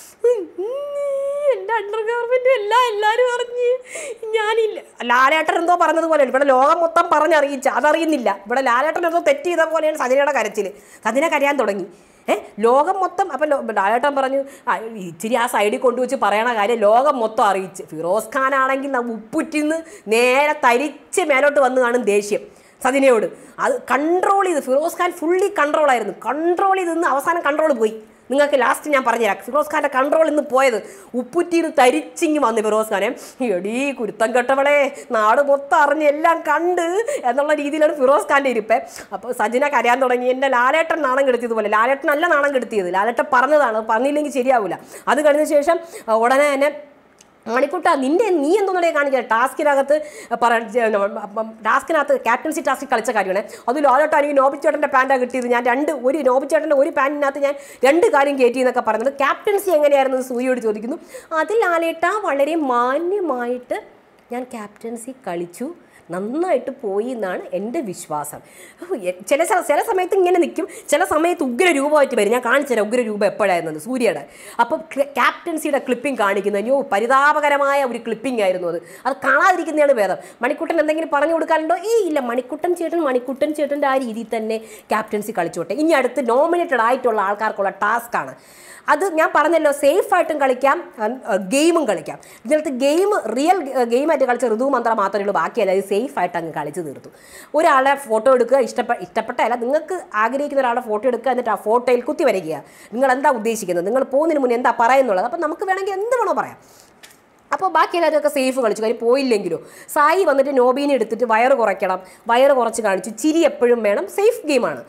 എൻ്റെ അണ്ടർ ഗവൺമെൻറ് എല്ലാം എല്ലാവരും അറിഞ്ഞ് ഞാനില്ല ലാലേട്ടൻ എന്തോ പറഞ്ഞതുപോലെ ഇവിടെ ലോകം മൊത്തം പറഞ്ഞറിയിച്ച അതറിയുന്നില്ല ഇവിടെ ലാലേട്ടൻ എന്തോ തെറ്റ് ചെയ്ത പോലെയാണ് സജിനയുടെ കരച്ചിൽ സജിന കരയാൻ തുടങ്ങി ഏ ലോകം മൊത്തം അപ്പം ലോ- ലാലേട്ടൻ പറഞ്ഞു ആ ഇച്ചിരി ആ സൈഡിൽ കൊണ്ടുവച്ച് പറയണ കാര്യം ലോകം മൊത്തം അറിയിച്ച് ഫിറോസ് ഖാൻ ആണെങ്കിൽ ഉപ്പുറ്റിന്ന് നേരെ തരിച്ച് മേലോട്ട് വന്ന് കാണും ദേഷ്യം സജിനയോട് അത് കൺട്രോൾ ചെയ്ത് ഫിറോസ് ഖാൻ ഫുള്ളി കൺട്രോൾ ആയിരുന്നു കൺട്രോൾ ചെയ്ത് നിന്ന് അവസാനം കൺട്രോൾ പോയി നിങ്ങൾക്ക് ലാസ്റ്റ് ഞാൻ പറഞ്ഞുതരാം ഫിറോസ് ഖാൻ്റെ കൺട്രോൾ ഇന്ന് പോയത് ഉപ്പുറ്റിന്ന് തരിച്ചിങ്ങി വന്നു ഫിറോസ് ഖാനെ എടീ കുരുത്തം കെട്ടവളെ നാട് മൊത്തം അറിഞ്ഞ് എല്ലാം കണ്ട് എന്നുള്ള രീതിയിലാണ് ഫിറോസ് ഖാൻ്റെ ഇരിപ്പ് അപ്പോൾ സജിന കരയാൻ തുടങ്ങി എൻ്റെ ലാലേട്ടൻ നാണം കെടുത്തിയതുപോലെ ലാലേട്ടൻ അല്ല നാണം കെടുത്തിയത് ലാലേട്ടൻ പറഞ്ഞതാണ് പറഞ്ഞില്ലെങ്കിൽ ശരിയാവില്ല അത് കഴിഞ്ഞ ശേഷം ആ, ഉടനെ തന്നെ മണിക്കുട്ട നിന്റെ നീ എന്തോന്നേ കാണിക്കുക ടാസ്കിനകത്ത് പറ ടാസ്കിനകത്ത് ക്യാപ്റ്റൻസി ടാസ്കിൽ കളിച്ച കാര്യമാണ് അത് ലാലോട്ടാ എനിക്ക് നോബിച്ചേട്ടൻ്റെ പാൻറ്റാണ് കിട്ടിയത് ഞാൻ രണ്ട് ഒരു നോബിച്ചേട്ടൻ്റെ ഒരു പാൻറ്റിനകത്ത് ഞാൻ രണ്ട് കാര്യം കയറ്റി എന്നൊക്കെ പറയുന്നത് ക്യാപ്റ്റൻസി എങ്ങനെയായിരുന്നു എന്ന് സൂര്യോട് ചോദിക്കുന്നു അതിൽ ലാലേട്ട വളരെ മാന്യമായിട്ട് ഞാൻ ക്യാപ്റ്റൻസി കളിച്ചു നന്നായിട്ട് പോയി എന്നാണ് എൻ്റെ വിശ്വാസം ഓ, എ- ചില സ- ചില സമയത്ത് ഇങ്ങനെ നിൽക്കും ചില സമയത്ത് ഉഗ്ര രൂപമായിട്ട് വരും ഞാൻ കാണിച്ചു തരാം ഉഗ്ര രൂപം എപ്പോഴായിരുന്നത് സൂര്യയുടെ അപ്പം ക്യാപ്റ്റൻസിയുടെ ക്ലിപ്പിംഗ് കാണിക്കുന്നത് അയ്യോ പരിതാപകരമായ ഒരു ക്ലിപ്പിംഗ് ആയിരുന്നു അത് അത് കാണാതിരിക്കുന്നതാണ് ഭേദം മണിക്കുട്ടൻ എന്തെങ്കിലും പറഞ്ഞു കൊടുക്കാറുണ്ടോ ഏ ഇല്ല മണിക്കുട്ടൻ ചേട്ടൻ മണിക്കുട്ടൻ ചേട്ടൻ്റെ ആ രീതിയിൽ തന്നെ ക്യാപ്റ്റൻസി കളിച്ചോട്ടെ ഇനി അടുത്ത് നോമിനേറ്റഡ് ആയിട്ടുള്ള ആൾക്കാർക്കുള്ള ടാസ്ക്കാണ് അത് ഞാൻ പറഞ്ഞല്ലോ സേഫായിട്ടും കളിക്കാം ഗെയിമും കളിക്കാം ഇതിനകത്ത് ഗെയിം റിയൽ ഗെയിമായിട്ട് കളിച്ച ഋതു മന്ത്ര മാത്രമേ ഉള്ളൂ ബാക്കിയല്ല ഇത് സേഫായിട്ട് അങ്ങ് കളിച്ച് തീർത്തു ഒരാളെ ഫോട്ടോ എടുക്കുക ഇഷ്ടപ്പെട്ട ഇഷ്ടപ്പെട്ടല്ല നിങ്ങൾക്ക് ആഗ്രഹിക്കുന്ന ഒരാളുടെ ഫോട്ടോ എടുക്കുക എന്നിട്ട് ആ ഫോട്ടോയിൽ കുത്തി വരയ്ക്കുക നിങ്ങൾ എന്താ ഉദ്ദേശിക്കുന്നത് നിങ്ങൾ പോകുന്നതിന് മുന്നേ എന്താ പറയുന്നുള്ളത് അപ്പം നമുക്ക് വേണമെങ്കിൽ എന്ത് വേണോ പറയാം അപ്പോൾ ബാക്കി എല്ലാവരൊക്കെ സേഫ് കളിച്ചു കാര്യം പോയില്ലെങ്കിലോ സായി വന്നിട്ട് നോബീനെ എടുത്തിട്ട് വയറ് കുറയ്ക്കണം വയറ് കുറച്ച് കാണിച്ചു ചിരി എപ്പോഴും വേണം സേഫ് ഗെയിമാണ്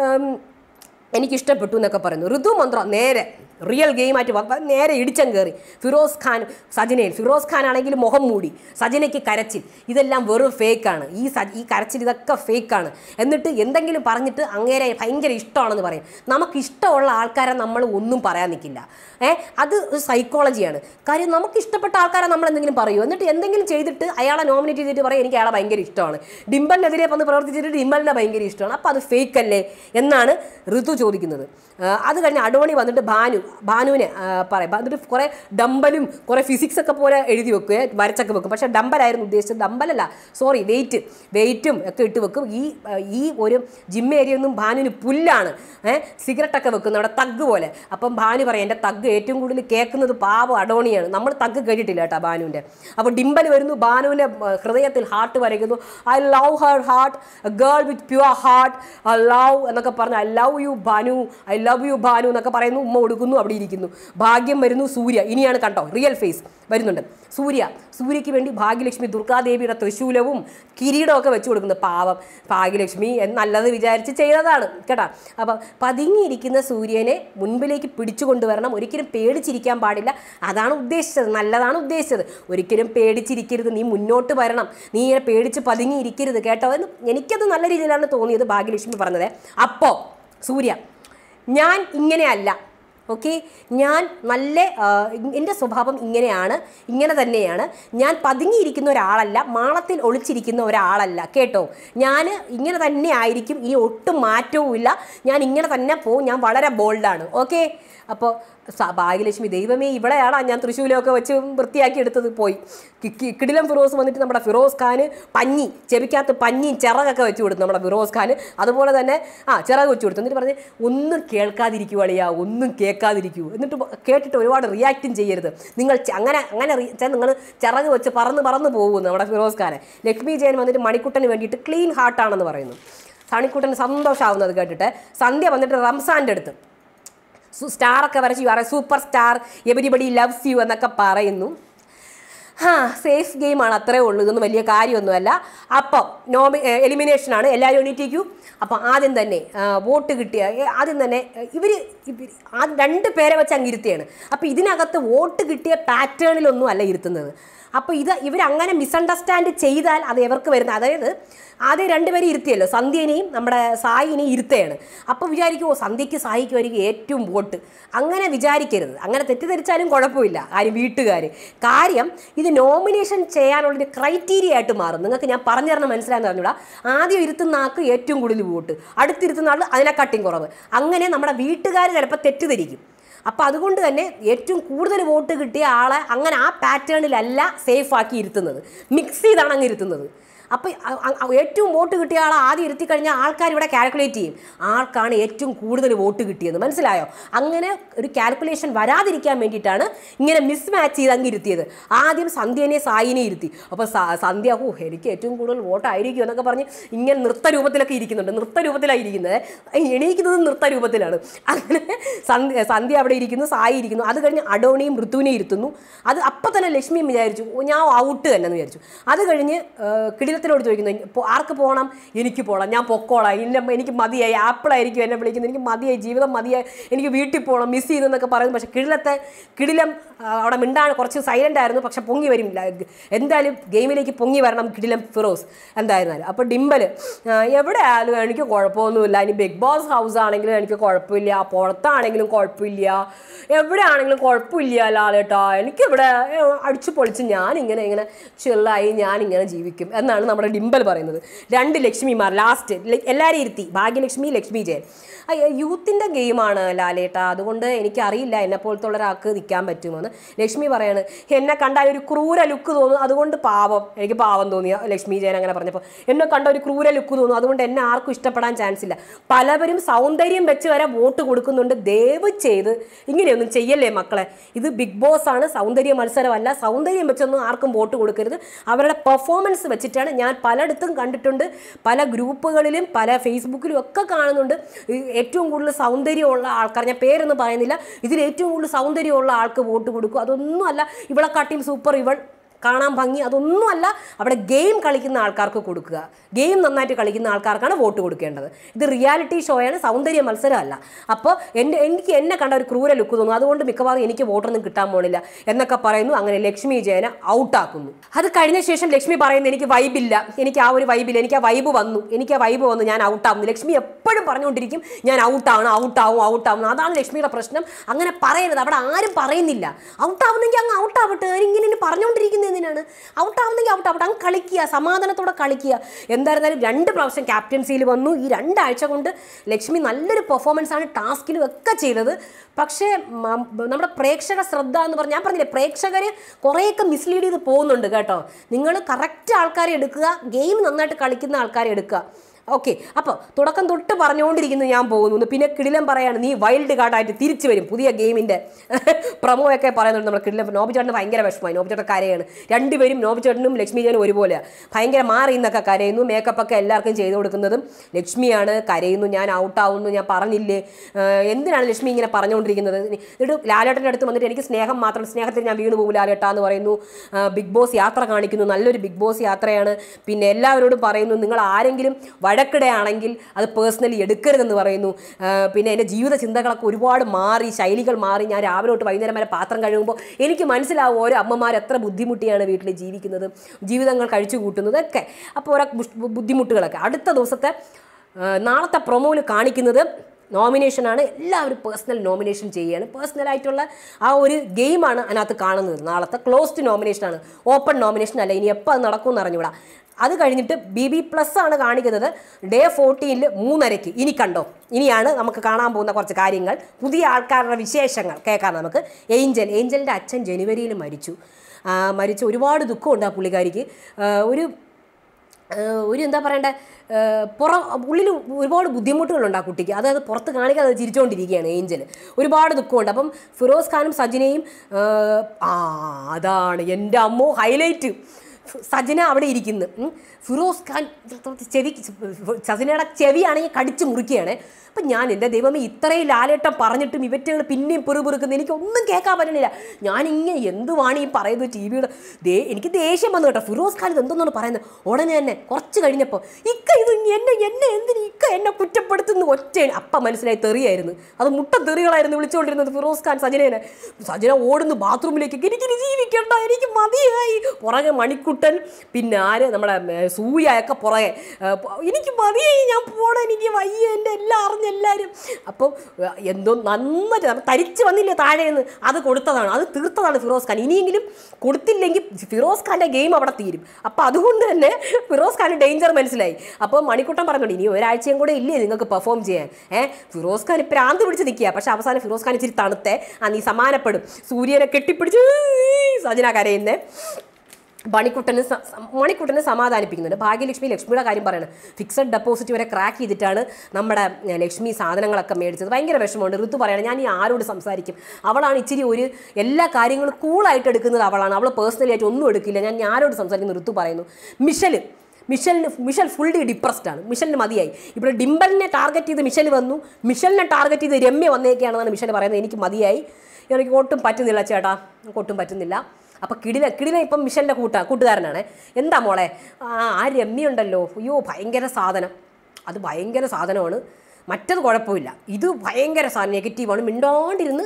എനിക്ക് ഇഷ്ടപ്പെട്ടു എന്നൊക്കെ പറയുന്നു ഋതു മന്ത്ര നേരെ റിയൽ ഗെയിമായിട്ട് വ- വ- നേരെ ഇടിച്ചം കയറി ഫിറോസ് ഖാൻ സജിനയിൽ ഫിറോസ് ഖാൻ ആണെങ്കിൽ മുഖം മൂടി സജിനയ്ക്ക് കരച്ചിൽ ഇതെല്ലാം വെറും ഫേക്കാണ് ഈ സ ഈ കരച്ചിൽ ഇതൊക്കെ ഫേക്കാണ് എന്നിട്ട് എന്തെങ്കിലും പറഞ്ഞിട്ട് അങ്ങേരെ ഭയങ്കര ഇഷ്ടമാണെന്ന് പറയും നമുക്ക് ഇഷ്ടമുള്ള ആൾക്കാരെ നമ്മൾ ഒന്നും പറയാൻ നിൽക്കില്ല ഏ അത് ഒരു സൈക്കോളജിയാണ് കാര്യം നമുക്ക് ഇഷ്ടപ്പെട്ട ആൾക്കാരെ നമ്മൾ എന്തെങ്കിലും പറയൂ എന്നിട്ട് എന്തെങ്കിലും ചെയ്തിട്ട് അയാളെ നോമിനേറ്റ് ചെയ്തിട്ട് പറയും എനിക്ക് അയാളെ ഭയങ്കര ഇഷ്ടമാണ് ഡിംബലിനെതിരെ വന്ന് പ്രവർത്തിച്ചിട്ട് ഡിംബലിനെ ഭയങ്കര ഇഷ്ടമാണ് അപ്പോൾ അത് ഫേക്ക് അല്ലേ എന്നാണ് ഋതു ചോദിക്കുന്നത് ആ, അത് കഴിഞ്ഞ് അഡോണി വന്നിട്ട് ഭാനു ഭാനുവിനെ ആ, പറയാം എന്നിട്ട് കുറേ ഡമ്പലും കുറേ ഫിസിക്സ് ഒക്കെ പോലെ എഴുതി വെക്കുക വരച്ചൊക്കെ വെക്കും പക്ഷേ ഡമ്പലായിരുന്നു ഉദ്ദേശിച്ചത് ഡമ്പലല്ല സോറി വെയിറ്റ് വെയിറ്റും ഒക്കെ ഇട്ട് വെക്കും ഈ ആ, ഈ ഒരു ജിം ഏരിയ ഒന്നും ഭാനുവിന് പുല്ലാണ് ഏഹ് സിഗരറ്റൊക്കെ വെക്കുന്ന അവിടെ തഗ് പോലെ അപ്പം ഭാനു പറയും എൻ്റെ തഗ് ഏറ്റവും കൂടുതൽ കേൾക്കുന്നത് പാവം അഡോണിയാണ് നമ്മൾ തഗ് കേട്ടിട്ടില്ല കേട്ടോ ഭാനുവിൻ്റെ അപ്പോൾ ഡിംബൽ വരുന്നു ഭാനുവിൻ്റെ ആ, ഹൃദയത്തിൽ ഹാർട്ട് വരയ്ക്കുന്നു I love her heart girl with pure heart I love എന്നൊക്കെ പറഞ്ഞ് I love you Bhanu I love you Bhanu എന്നൊക്കെ പറയുന്നു ഉമ്മ കൊടുക്കുന്നു അവിടെ ഇരിക്കുന്നു ഭാഗ്യം വരുന്നു സൂര്യ ഇനിയാണ് കണ്ടോ റിയൽ ഫേസ് വരുന്നുണ്ട് സൂര്യ സൂര്യയ്ക്ക് വേണ്ടി ഭാഗ്യലക്ഷ്മി ദുർഗാദേവിയുടെ തൃശൂലവും കിരീടമൊക്കെ വെച്ചു കൊടുക്കുന്നു പാവം ഭാഗ്യലക്ഷ്മി എന്ന് നല്ലത് വിചാരിച്ച് ചെയ്തതാണ് കേട്ടാ അപ്പം പതുങ്ങിയിരിക്കുന്ന സൂര്യനെ മുൻപിലേക്ക് പിടിച്ചു കൊണ്ടുവരണം ഒരിക്കലും പേടിച്ചിരിക്കാൻ പാടില്ല അതാണ് ഉദ്ദേശിച്ചത് നല്ലതാണ് ഉദ്ദേശിച്ചത് ഒരിക്കലും പേടിച്ചിരിക്കരുത് നീ മുന്നോട്ട് വരണം നീ ഇങ്ങനെ പേടിച്ച് പതുങ്ങിയിരിക്കരുത് കേട്ടോ എന്ന് എനിക്കത് നല്ല രീതിയിലാണ് തോന്നിയത് ഭാഗ്യലക്ഷ്മി പറഞ്ഞത് അപ്പോൾ സൂര്യ ഞാൻ ഇങ്ങനെയല്ല ഓക്കെ ഞാൻ നല്ല ആ, എൻ്റെ സ്വഭാവം ഇങ്ങനെയാണ് ഇങ്ങനെ തന്നെയാണ് ഞാൻ പതുങ്ങിയിരിക്കുന്ന ഒരാളല്ല മാളത്തിൽ ഒളിച്ചിരിക്കുന്ന ഒരാളല്ല കേട്ടോ ഞാൻ ഇങ്ങനെ തന്നെ ആയിരിക്കും ഇനി ഒട്ടും മാറ്റവും ഇല്ല ഞാൻ ഇങ്ങനെ തന്നെ പോവും ഞാൻ വളരെ ബോൾഡാണ് ഓക്കെ അപ്പോൾ ഭാഗ്യലക്ഷ്മി ദൈവമേ ഇവിടെയാണോ ഞാൻ തൃശ്ശൂലൊക്കെ വെച്ച് വൃത്തിയാക്കി എടുത്തത് പോയി കി- കി- കിടിലം ഫിറോസ് വന്നിട്ട് നമ്മുടെ ഫിറോസ് ഖാന് പഞ്ഞി ചെവിക്കകത്ത് പഞ്ഞിയും ചിറകൊക്കെ വെച്ച് കൊടുത്തു നമ്മുടെ ഫിറോസ് ഖാന് അതുപോലെ തന്നെ ആ ചിറക് വെച്ച് കൊടുത്തു എന്നിട്ട് പറഞ്ഞ് ഒന്നും കേൾക്കാതിരിക്കൂ അളിയാ ഒന്നും കേൾക്കാതിരിക്കൂ എന്നിട്ട് പ- കേട്ടിട്ട് ഒരുപാട് റിയാക്റ്റും ചെയ്യരുത് നിങ്ങൾ ചെ- അങ്ങനെ അങ്ങനെ റി- ചെ- നിങ്ങൾ ചിറക് വെച്ച് പറന്ന് പറന്ന് പോകുന്നു നമ്മുടെ ഫിറോസ് ഖാനെ ലക്ഷ്മി ജയൻ വന്നിട്ട് മണിക്കുട്ടന് വേണ്ടിയിട്ട് ക്ലീൻ ഹാർട്ടാണെന്ന് പറയുന്നു സണിക്കുട്ടന് സന്തോഷമാവുന്നത് കേട്ടിട്ട് സന്ധ്യ വന്നിട്ട് റംസാൻ്റെ അടുത്ത് സു- സ്റ്റാറൊക്കെ വരച്ച് you are a super star everybody loves you എന്നൊക്കെ പറയുന്നു ഹാ സേഫ് ഗെയിമാണ് അത്രേ ഉള്ളൂ ഇതൊന്നും വലിയ കാര്യമൊന്നുമല്ല അപ്പം നോമി എലിമിനേഷനാണ് എല്ലാവരും എണീറ്റിക്കൂ അപ്പം ആദ്യം തന്നെ ആ, വോട്ട് കിട്ടിയ ഏ, ആദ്യം തന്നെ ഇവർ ഇവർ ആ രണ്ട് പേരെ വെച്ച് അങ്ങ് ഇരുത്തിയാണ് അപ്പോൾ ഇതിനകത്ത് വോട്ട് കിട്ടിയ പാറ്റേണിലൊന്നും അല്ല ഇരുത്തുന്നത് അപ്പോൾ ഇത് ഇവരങ്ങനെ മിസ്അണ്ടർസ്റ്റാൻഡ് ചെയ്താൽ അത് എവർക്ക് വരുന്ന അതായത് ആദ്യം രണ്ടുപേരെ ഇരുത്തിയല്ലോ സന്ധ്യനെയും നമ്മുടെ സായിനെയും ഇരുത്തുകയാണ് അപ്പോൾ വിചാരിക്കുമോ സന്ധ്യയ്ക്ക് സായിക്ക് വരിക ഏറ്റവും വോട്ട് അങ്ങനെ വിചാരിക്കരുത് അങ്ങനെ തെറ്റിദ്ധരിച്ചാലും കുഴപ്പമില്ല ആരും വീട്ടുകാർ കാര്യം ഇത് നോമിനേഷൻ ചെയ്യാനുള്ളൊരു ക്രൈറ്റീരിയ ആയിട്ട് മാറും നിങ്ങൾക്ക് ഞാൻ പറഞ്ഞു തരണം മനസ്സിലായെന്ന് പറഞ്ഞൂടാ ആദ്യം ഇരുത്തുന്ന ആൾക്ക് ഏറ്റവും കൂടുതൽ വോട്ട് അടുത്തിരുത്തുന്ന ആൾ അതിനെക്കാട്ടിയും കുറവ് അങ്ങനെ നമ്മുടെ വീട്ടുകാർ ചിലപ്പോൾ തെറ്റിദ്ധരിക്കും അപ്പോൾ അതുകൊണ്ട് തന്നെ ഏറ്റവും കൂടുതൽ വോട്ട് കിട്ടിയ ആളെ അങ്ങനെ ആ പാറ്റേണിലല്ല സേഫ് ആക്കി ഇരുത്തുന്നത് മിക്സ് ചെയ്താണ് അങ്ങ് ഇരുത്തുന്നത് അപ്പോൾ ഏറ്റവും വോട്ട് കിട്ടിയ ആളെ ആദ്യം ഇരുത്തി കഴിഞ്ഞാൽ ആൾക്കാർ ഇവിടെ കാൽക്കുലേറ്റ് ചെയ്യും ആർക്കാണ് ഏറ്റവും കൂടുതൽ വോട്ട് കിട്ടിയത് മനസ്സിലായോ അങ്ങനെ ഒരു കാൽക്കുലേഷൻ വരാതിരിക്കാൻ വേണ്ടിയിട്ടാണ് ഇങ്ങനെ മിസ് മാച്ച് ചെയ്ത് അങ്ങ് ഇരുത്തിയത് ആദ്യം സന്ധ്യനെ സായിനെ ഇരുത്തി അപ്പോൾ സന്ധ്യ ഓ എനിക്ക് ഏറ്റവും കൂടുതൽ വോട്ടായിരിക്കും എന്നൊക്കെ പറഞ്ഞ് ഇങ്ങനെ നൃത്തരൂപത്തിലൊക്കെ ഇരിക്കുന്നുണ്ട് നൃത്തരൂപത്തിലാണ് ഇരിക്കുന്നത് എണീക്കുന്നത് നൃത്തരൂപത്തിലാണ് അങ്ങനെ സന്ധ്യ സന്ധ്യ അവിടെ ഇരിക്കുന്നു സായി ഇരിക്കുന്നു അത് കഴിഞ്ഞ് അഡോണിയും ഋതുവിനെ ഇരുത്തുന്നു അത് അപ്പം തന്നെ ലക്ഷ്മിയും വിചാരിച്ചു "ഓ, ഞാൻ ഔട്ട് തന്നെ എന്ന് വിചാരിച്ചു അത് കഴിഞ്ഞ് ആ, കിടിലത്തിനോട് ചോദിക്കുന്നു "പോ- ആർക്ക് പോകണം എനിക്ക് പോകണം ഞാൻ പൊക്കോളാം ഇല്ല എനിക്ക് മതിയായി ആപ്പിളായിരിക്കും എന്നെ വിളിക്കുന്നത് എനിക്ക് മതിയായി ജീവിതം മതിയായി എനിക്ക് വീട്ടിൽ പോകണം മിസ് ചെയ്തെന്നൊക്കെ പറയുന്നു പക്ഷേ കിടിലത്തെ കിടിലം ആ, അവിടെ മിണ്ടാണ് കുറച്ച് സൈലൻ്റ് ആയിരുന്നു പക്ഷെ പൊങ്ങി വരും എന്തായാലും ഗെയിമിലേക്ക് പൊങ്ങി വരണം കിടിലം ഫിറോസ് എന്തായിരുന്നാലും അപ്പോൾ ഡിംബൽ എവിടെ ആയാലും എനിക്ക് കുഴപ്പമൊന്നുമില്ല ഇനി ബിഗ് ബോസ് ഹൗസ് ആണെങ്കിലും എനിക്ക് കുഴപ്പമില്ല പുറത്താണെങ്കിലും കുഴപ്പമില്ല എവിടെ ആണെങ്കിലും കുഴപ്പമില്ല ലാലേട്ടാ എനിക്കിവിടെ ഏ, അടിച്ചു പൊളിച്ച് ഞാനിങ്ങനെ ഇങ്ങനെ ചില്ലായി ഞാനിങ്ങനെ ജീവിക്കും എന്നാണ് നമ്മുടെ ഡിംബൽ പറയുന്നത് രണ്ട് ലക്ഷ്മിമാർ ലാസ്റ്റ് എല്ലാവരും ഇരുത്തി ഭാഗ്യലക്ഷ്മി ലക്ഷ്മി ജയൻ യൂത്തിൻ്റെ ഗെയിമാണ് ലാലേട്ടാ അതുകൊണ്ട് എനിക്കറിയില്ല എന്നെ പോലത്തെ ഒരാൾക്ക് നിൽക്കാൻ പറ്റുമെന്ന് ലക്ഷ്മി പറയാണ് എന്നെ കണ്ടാൽ ഒരു ക്രൂര ലുക്ക് തോന്നും അതുകൊണ്ട് പാവം എനിക്ക് പാവം തോന്നിയ ലക്ഷ്മി ജയൻ അങ്ങനെ പറഞ്ഞപ്പോൾ എന്നെ കണ്ട ഒരു ക്രൂര ലുക്ക് തോന്നും അതുകൊണ്ട് എന്നെ ആർക്കും ഇഷ്ടപ്പെടാൻ ചാൻസ് ഇല്ല പലവരും സൗന്ദര്യം വെച്ച് വരെ വോട്ട് കൊടുക്കുന്നുണ്ട് ദയവ് ചെയ്ത് ഇങ്ങനെയൊന്നും ചെയ്യല്ലേ മക്കളെ ഇത് ബിഗ് ബോസ് ആണ് സൗന്ദര്യ മത്സരമല്ല സൗന്ദര്യം വെച്ചൊന്നും ആർക്കും വോട്ട് കൊടുക്കരുത് അവരുടെ പെർഫോമൻസ് വെച്ചിട്ടാണ് ഞാൻ പലയിടത്തും കണ്ടിട്ടുണ്ട് പല ഗ്രൂപ്പുകളിലും പല ഫേസ്ബുക്കിലും ഒക്കെ കാണുന്നുണ്ട് ഈ ഏറ്റവും കൂടുതൽ സൗന്ദര്യമുള്ള ആൾക്കാർ ഞാൻ പേരൊന്നും പറയുന്നില്ല ഇതിൽ ഏറ്റവും കൂടുതൽ സൗന്ദര്യമുള്ള ആൾക്ക് വോട്ട് കൊടുക്കും അതൊന്നുമല്ല ഇവളെക്കാട്ടിയും സൂപ്പർ ഇവൾ കാണാൻ ഭംഗി അതൊന്നുമല്ല അവിടെ ഗെയിം കളിക്കുന്ന ആൾക്കാർക്ക് കൊടുക്കുക ഗെയിം നന്നായിട്ട് കളിക്കുന്ന ആൾക്കാർക്കാണ് വോട്ട് കൊടുക്കേണ്ടത് ഇത് റിയാലിറ്റി ഷോയാണ് സൗന്ദര്യ മത്സരമല്ല അപ്പോൾ എൻ്റെ എനിക്ക് എന്നെ കണ്ട ഒരു ക്രൂര ലുക്ക് തോന്നുന്നു അതുകൊണ്ട് മിക്കവാറും എനിക്ക് വോട്ടൊന്നും കിട്ടാൻ പോണില്ല എന്നൊക്കെ പറയുന്നു അങ്ങനെ ലക്ഷ്മി ജയനെ ഔട്ടാക്കുന്നു അത് കഴിഞ്ഞ ശേഷം ലക്ഷ്മി പറയുന്നു എനിക്ക് വൈബില്ല എനിക്ക് ആ ഒരു വൈബില്ല എനിക്ക് ആ വൈബ് വന്നു എനിക്ക് ആ വൈബ് വന്നു ഞാൻ ഔട്ടാവുന്നു ലക്ഷ്മി എപ്പോഴും പറഞ്ഞുകൊണ്ടിരിക്കും ഞാൻ ഔട്ടാവണം ഔട്ടാവും ഔട്ടാവും അതാണ് ലക്ഷ്മിയുടെ പ്രശ്നം അങ്ങനെ പറയരുത് അവിടെ ആരും പറയുന്നില്ല ഔട്ടാവുന്നെങ്കിൽ അങ്ങ് ഔട്ടാവട്ടെ ഇങ്ങനെ ഇനി പറഞ്ഞുകൊണ്ടിരിക്കുന്നത് എന്തിനാണ് ഔട്ടാവുന്നെങ്കിൽ ഔട്ടാവട്ടെ അങ്ങ് കളിക്കുക സമാധാനത്തോടെ കളിക്കുക എന്തായിരുന്നാലും രണ്ട് പ്രാവശ്യം ക്യാപ്റ്റൻസിയിൽ വന്നു ഈ രണ്ടാഴ്ച കൊണ്ട് ലക്ഷ്മി നല്ലൊരു പെർഫോമൻസ് ആണ് ടാസ്കിലും ഒക്കെ ചെയ്തത് പക്ഷേ മ- നമ്മുടെ പ്രേക്ഷക ശ്രദ്ധ എന്ന് പറഞ്ഞാൽ ഞാൻ പറഞ്ഞില്ലേ പ്രേക്ഷകർ കുറേയൊക്കെ മിസ്ലീഡ് ചെയ്ത് പോകുന്നുണ്ട് കേട്ടോ നിങ്ങൾ കറക്റ്റ് ആൾക്കാരെ എടുക്കുക ഗെയിം നന്നായിട്ട് കളിക്കുന്ന ആൾക്കാരെ എടുക്കുക ഓക്കെ അപ്പോൾ തുടക്കം തൊട്ട് പറഞ്ഞുകൊണ്ടിരിക്കുന്നു ഞാൻ പോകുന്നു പിന്നെ കിടിലം പറയാണ് നീ വൈൽഡ് കാർഡായിട്ട് തിരിച്ചു വരും പുതിയ ഗെയിമിൻ്റെ പ്രൊമോ ഒക്കെ പറയുന്നുണ്ട് നമ്മൾ കിടിലം നോബിച്ചേട്ടന് ഭയങ്കര വിഷമമായി നോബിച്ചേട്ടൻ കരയാണ് രണ്ടുപേരും നോബിച്ചേട്ടനും ലക്ഷ്മി ചേട്ടനും ഒരുപോലെയാണ് ഭയങ്കര മാറി എന്നൊക്കെ കരയുന്നു മേക്കപ്പ് ഒക്കെ എല്ലാവർക്കും ചെയ്തു കൊടുക്കുന്നതും ലക്ഷ്മിയാണ് കരയുന്നു ഞാൻ ഔട്ടാവുന്നു ഞാൻ പറഞ്ഞില്ലേ ഏഹ് എന്തിനാണ് ലക്ഷ്മി ഇങ്ങനെ പറഞ്ഞുകൊണ്ടിരിക്കുന്നത് എന്നിട്ട് ലാലേട്ടൻ്റെ അടുത്ത് വന്നിട്ട് എനിക്ക് സ്നേഹം മാത്രം സ്നേഹത്തിൽ ഞാൻ വീണ് പോകും ലാലേട്ട എന്ന് പറയുന്നു ആ, ബിഗ് ബോസ് യാത്ര കാണിക്കുന്നു നല്ലൊരു ബിഗ് ബോസ് യാത്രയാണ് പിന്നെ എല്ലാവരോടും പറയുന്നു നിങ്ങൾ ആരെങ്കിലും വഴക്കിടുകയാണെങ്കിൽ അത് പേഴ്സണലി എടുക്കരുതെന്ന് പറയുന്നു ആ, പിന്നെ എൻ്റെ ജീവിത ചിന്തകളൊക്കെ ഒരുപാട് മാറി ശൈലികൾ മാറി ഞാൻ രാവിലെ തൊട്ട് വൈകുന്നേരം വരെ പാത്രം കഴുകുമ്പോൾ എനിക്ക് മനസ്സിലാവും ഓരോ അമ്മമാർ എത്ര ബുദ്ധിമുട്ടിയാണ് വീട്ടിൽ ജീവിക്കുന്നത് ജീവിതങ്ങൾ കഴിച്ചു കൂട്ടുന്നതൊക്കെ അപ്പോൾ ഓരോ ബുഷ്- ബുദ്ധിമുട്ടുകളൊക്കെ അടുത്ത ദിവസത്തെ ആ, നാളത്തെ പ്രൊമോയിൽ കാണിക്കുന്നത് നോമിനേഷനാണ് എല്ലാവരും പേഴ്സണൽ നോമിനേഷൻ ചെയ്യുകയാണ് പേഴ്സണലായിട്ടുള്ള ആ ഒരു ഗെയിമാണ് അതിനകത്ത് കാണുന്നത് നാളത്തെ ക്ലോസ്ഡ് നോമിനേഷനാണ് ഓപ്പൺ നോമിനേഷൻ അല്ല ഇനി എപ്പോൾ അത് നടക്കുമെന്ന് അറിഞ്ഞൂടാ അത് കഴിഞ്ഞിട്ട് ബി ബി പ്ലസ് ആണ് കാണിക്കുന്നത് ഡേ ഫോർട്ടീനിൽ മൂന്നരയ്ക്ക് ഇനി കണ്ടോ ഇനിയാണ് നമുക്ക് കാണാൻ പോകുന്ന കുറച്ച് കാര്യങ്ങൾ പുതിയ ആൾക്കാരുടെ വിശേഷങ്ങൾ കേൾക്കാം നമുക്ക് ഏഞ്ചൽ ഏഞ്ചലിൻ്റെ അച്ഛൻ ജനുവരിയിൽ മരിച്ചു ആ, മരിച്ചു ഒരുപാട് ദുഃഖമുണ്ട് ആ പുള്ളിക്കാരിക്ക് ആ, ഒരു ഏഹ് ഒരു എന്താ പറയണ്ടേ ഏഹ് പുറം ഉള്ളിൽ ഒരുപാട് ബുദ്ധിമുട്ടുകളുണ്ട് ആ കുട്ടിക്ക് അതായത് പുറത്ത് കാണിക്കാതെ ചിരിച്ചുകൊണ്ടിരിക്കുകയാണ് ഏഞ്ചൽ ഒരുപാട് ദുഃഖമുണ്ട് അപ്പം ഫിറോസ് ഖാനും സജിനയും ഏഹ് ആ അതാണ് എൻ്റെ അമ്മോ ഹൈലൈറ്റ് സജിന അവിടെ ഇരിക്കുന്നു ഉം. ഫിറോസ് ഖാൻ ചെവി സജിനയുടെ ചെവിയാണെങ്കിൽ കടിച്ച് മുറിക്കുകയാണ് അപ്പം ഞാൻ എൻ്റെ ദൈവമേ ഇത്രയും ലാലേട്ടം പറഞ്ഞിട്ടും ഇവറ്റകൾ പിന്നെയും പെറുപെറുക്കുന്നു എനിക്ക് ഒന്നും കേൾക്കാൻ പറ്റണില്ല ഞാനിങ്ങനെ എന്തുവാണ് ഈ പറയുന്നത് ടി വിയുടെ ദേ എനിക്ക് ദേഷ്യം വന്നു കേട്ടോ ഫിറോസ് ഖാൻ ഇത് എന്തോന്നാണ് പറയുന്നത് ഉടനെ തന്നെ കുറച്ച് കഴിഞ്ഞപ്പോൾ ഇക്ക ഇത് എന്നെ എന്നെ എന്തിന് ഇക്ക എന്നെ കുറ്റപ്പെടുത്തുന്നു ഒറ്റ അപ്പം മനസ്സിലായി തെറിയായിരുന്നു അത് മുട്ട തെറികളായിരുന്നു വിളിച്ചുകൊണ്ടിരുന്നത് ഫിറോസ് ഖാൻ സജനേനെ സജന ഓടുന്നു ബാത്റൂമിലേക്ക് എനിക്കിനി ജീവിക്കണ്ട എനിക്ക് മതിയായി പുറകെ മണിക്കുട്ടൻ പിന്നെ ആര് നമ്മുടെ ഏർ, സൂയയൊക്കെ പുറകെ ഏർ, പ- എനിക്ക് മതിയായി ഞാൻ പോണം എനിക്ക് വയ്യ എൻ്റെ എല്ലാം അറിഞ്ഞ് എല്ലാവരും അപ്പോൾ ഏർ, എന്തോ നന്നായിട്ട് നമ്മ- തരിച്ച് വന്നില്ലേ താഴേന്ന് അത് കൊടുത്തതാണ് അത് തീർത്തതാണ് ഫിറോസ് ഖാൻ ഇനിയെങ്കിലും കൊടുത്തില്ലെങ്കിൽ ഫിറോസ് ഖാൻ്റെ ഗെയിം അവിടെ തീരും അപ്പോൾ അതുകൊണ്ട് തന്നെ ഫിറോസ് ഖാന് ഡേഞ്ചർ മനസ്സിലായി അപ്പോൾ മണിക്കുട്ടൻ പറഞ്ഞോണ്ട് ഇനി ഒരാഴ്ചയും കൂടെ ഇല്ലേ നിങ്ങൾക്ക് പെർഫോം ചെയ്യാൻ ഏഹ് ഫിറോസ് ഖാൻ പ്രാന്ത് പിടിച്ച് നിൽക്കുക പക്ഷെ അവസാനം ഫിറോസ് ഖാൻ ഇച്ചിരി തണുത്തേ ആ നീ സമാനപ്പെടും സൂര്യനെ കെട്ടിപ്പിടിച്ച് സജന കരയുന്നേ മണിക്കുട്ടന് സ- സ- മണിക്കുട്ടനെ സമാധാനിപ്പിക്കുന്നുണ്ട് ഭാഗ്യലക്ഷ്മി ലക്ഷ്മിയുടെ കാര്യം പറയണം ഫിക്സഡ് ഡെപ്പോസിറ്റ് വരെ ക്രാക്ക് ചെയ്തിട്ടാണ് നമ്മുടെ ഏ, ലക്ഷ്മി സാധനങ്ങളൊക്കെ മേടിച്ചത് ഭയങ്കര വിഷമമുണ്ട് ഋതു പറയണം ഞാൻ ഈ ആരോട് സംസാരിക്കും അവളാണ് ഇച്ചിരി ഒരു എല്ലാ കാര്യങ്ങളും കൂളായിട്ട് എടുക്കുന്നത് അവളാണ് അവൾ പേഴ്സണലി ആയിട്ട് ഒന്നും എടുക്കില്ല ഞാൻ ഇനി ആരോട് സംസാരിക്കുന്നു ഋതു പറയുന്നു മിഷല് മിഷലിന് മിഷൽ ഫുള്ളി ഡിപ്രസ്ഡ് ആണ് മിഷലിന് മതിയായി ഇവിടെ ഡിംബലിനെ ടാർഗറ്റ് ചെയ്ത് മിഷൽ വന്നു മിഷലിനെ ടാർഗറ്റ് ചെയ്ത് രമ്യ വന്നേക്കാണെന്നാണ് മിഷൽ പറയുന്നത് എനിക്ക് മതിയായി എനിക്ക് ഒട്ടും പറ്റുന്നില്ല ചേട്ടാ എനിക്ക് ഒട്ടും പറ്റുന്നില്ല അപ്പോൾ കിടില കിടില ഇപ്പം മിഷലിൻ്റെ കൂട്ടാ കൂട്ടുകാരനാണ് എന്താ മോളെ ആ ആ രമ്യുണ്ടല്ലോ അയ്യോ ഭയങ്കര സാധനം അത് ഭയങ്കര സാധനമാണ് മറ്റത് കുഴപ്പമില്ല ഇത് ഭയങ്കര സാധനം നെഗറ്റീവാണ് മിണ്ടാണ്ടിരുന്ന്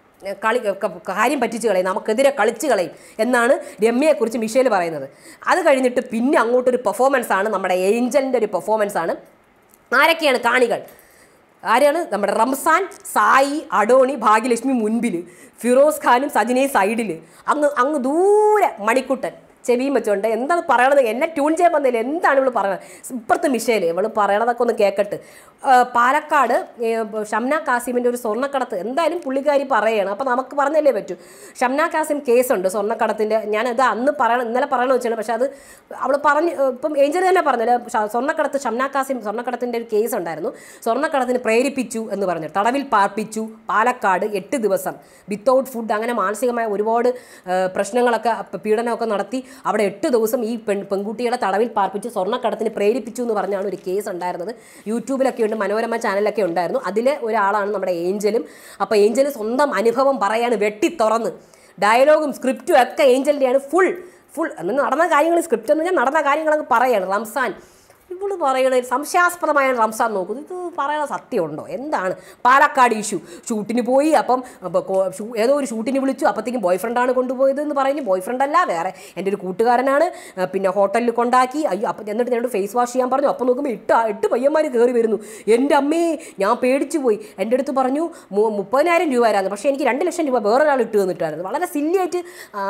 കളി ക- കാര്യം പറ്റിച്ച് കളയും നമുക്കെതിരെ കളിച്ച് കളയും എന്നാണ് രമ്യയെക്കുറിച്ച് മിഷേൽ പറയുന്നത് അത് കഴിഞ്ഞിട്ട് പിന്നെ അങ്ങോട്ടൊരു പെർഫോമൻസ് ആണ് നമ്മുടെ ഏഞ്ചലിൻ്റെ ഒരു പെർഫോമൻസ് ആണ് ആരൊക്കെയാണ് കാണികൾ ആരാണ് നമ്മുടെ റംസാൻ സായി അഡോണി ഭാഗ്യലക്ഷ്മി മുൻപിൽ ഫിറോസ് ഖാനും സജിനയും സൈഡിൽ അങ്ങ് അങ്ങ് ദൂരെ മണിക്കുട്ടൻ ചെവിയും വെച്ചോണ്ട് എന്താണ് പറയണത് എന്നെ ട്യൂൺ ചെയ്യാൻ വന്നില്ല എന്താണ് ഇവള് പറയണത് ഇപ്പുറത്ത് മിഷേല് ഇവള് പറയണതൊക്കെ ഒന്ന് കേൾക്കട്ട് ആ, പാലക്കാട് ഏ, ഷംന കാസിമിൻ്റെ ഒരു സ്വർണ്ണക്കടത്ത് എന്തായാലും പുള്ളിക്കാരി പറയണം അപ്പോൾ നമുക്ക് പറഞ്ഞല്ലേ പറ്റൂ ഷംന കാസിം കേസുണ്ട് സ്വർണ്ണക്കടത്തിൻ്റെ ഞാനത് അന്ന് പറയണം ഇന്നലെ പറയണമെന്ന് വെച്ചാണ് പക്ഷേ അത് അവൾ പറഞ്ഞ് ഏ, ഇപ്പം ഏഞ്ചൽ തന്നെ പറഞ്ഞല്ലോ ഷ- സ്വർണ്ണക്കടത്ത് ഷംന കാസിം സ്വർണ്ണക്കടത്തിൻ്റെ ഒരു കേസ് ഉണ്ടായിരുന്നു സ്വർണ്ണക്കടത്തിന് പ്രേരിപ്പിച്ചു എന്ന് പറഞ്ഞു തടവിൽ പാർപ്പിച്ചു പാലക്കാട് എട്ട് ദിവസം വിത്തൗട്ട് ഫുഡ് അങ്ങനെ മാനസികമായ ഒരുപാട് ഏ, പ്രശ്നങ്ങളൊക്കെ പ- പീഡനമൊക്കെ നടത്തി അവിടെ എട്ട് ദിവസം ഈ പെൺ പെൺകുട്ടികളെ തടവിൽ പാർപ്പിച്ച് സ്വർണ്ണക്കടത്തിന് പ്രേരിപ്പിച്ചു എന്ന് പറഞ്ഞാണ് ഒരു കേസ് ഉണ്ടായിരുന്നത് യൂട്യൂബിലൊക്കെ ഉണ്ട് മനോരമ ചാനലിലൊക്കെ ഉണ്ടായിരുന്നു അതിലെ ഒരാളാണ് നമ്മുടെ ഏഞ്ചലും അപ്പോൾ ഏഞ്ചൽ സ്വന്തം അനുഭവം പറയാണ് വെട്ടി തുറന്ന് ഡയലോഗും സ്ക്രിപ്റ്റും ഒക്കെ ഏഞ്ചലിൻ്റെയാണ് ഫുൾ ഫുൾ എന്ന് നടന്ന കാര്യങ്ങൾ സ്ക്രിപ്റ്റ് എന്ന് പറഞ്ഞാൽ നടന്ന കാര്യങ്ങളൊക്കെ പറയാണ് റംസാൻ ഇവള് പറയണ സംശയാസ്പദമായ റംസാൻ നോക്കുന്നു ഇത് പറയണ സത്യമുണ്ടോ എന്താണ് പാലക്കാട് ഇഷ്യൂ ഷൂട്ടിന് പോയി അപ്പം അപ്പൊ കോ- ഷൂ- ഏതോ ഒരു ഷൂട്ടിന് വിളിച്ചു അപ്പോഴത്തേക്കും ബോയ് ഫ്രണ്ടാണ് കൊണ്ടുപോയത് എന്ന് പറയുന്നു ബോയ് ഫ്രണ്ട് അല്ല വേറെ എൻ്റെ ഒരു കൂട്ടുകാരനാണ് ആ, പിന്നെ ഹോട്ടലിൽ കൊണ്ടാക്കി അയ്യോ അപ്പം എന്നിട്ട് എന്നോട് ഫേസ് വാഷ് ചെയ്യാൻ പറഞ്ഞു അപ്പം നോക്കുമ്പോൾ എട്ട് ആ- എട്ട് പയ്യന്മാർ കയറി വരുന്നു എൻ്റെ അമ്മേ ഞാൻ പേടിച്ചു പോയി എൻ്റെ അടുത്ത് പറഞ്ഞു മു- മുപ്പതിനായിരം രൂപ ആയിരുന്നു പക്ഷേ എനിക്ക് രണ്ട് ലക്ഷം രൂപ വേറൊരാൾ ഇട്ട് തന്നിട്ടായിരുന്നു വളരെ സില്ലിയായിട്ട്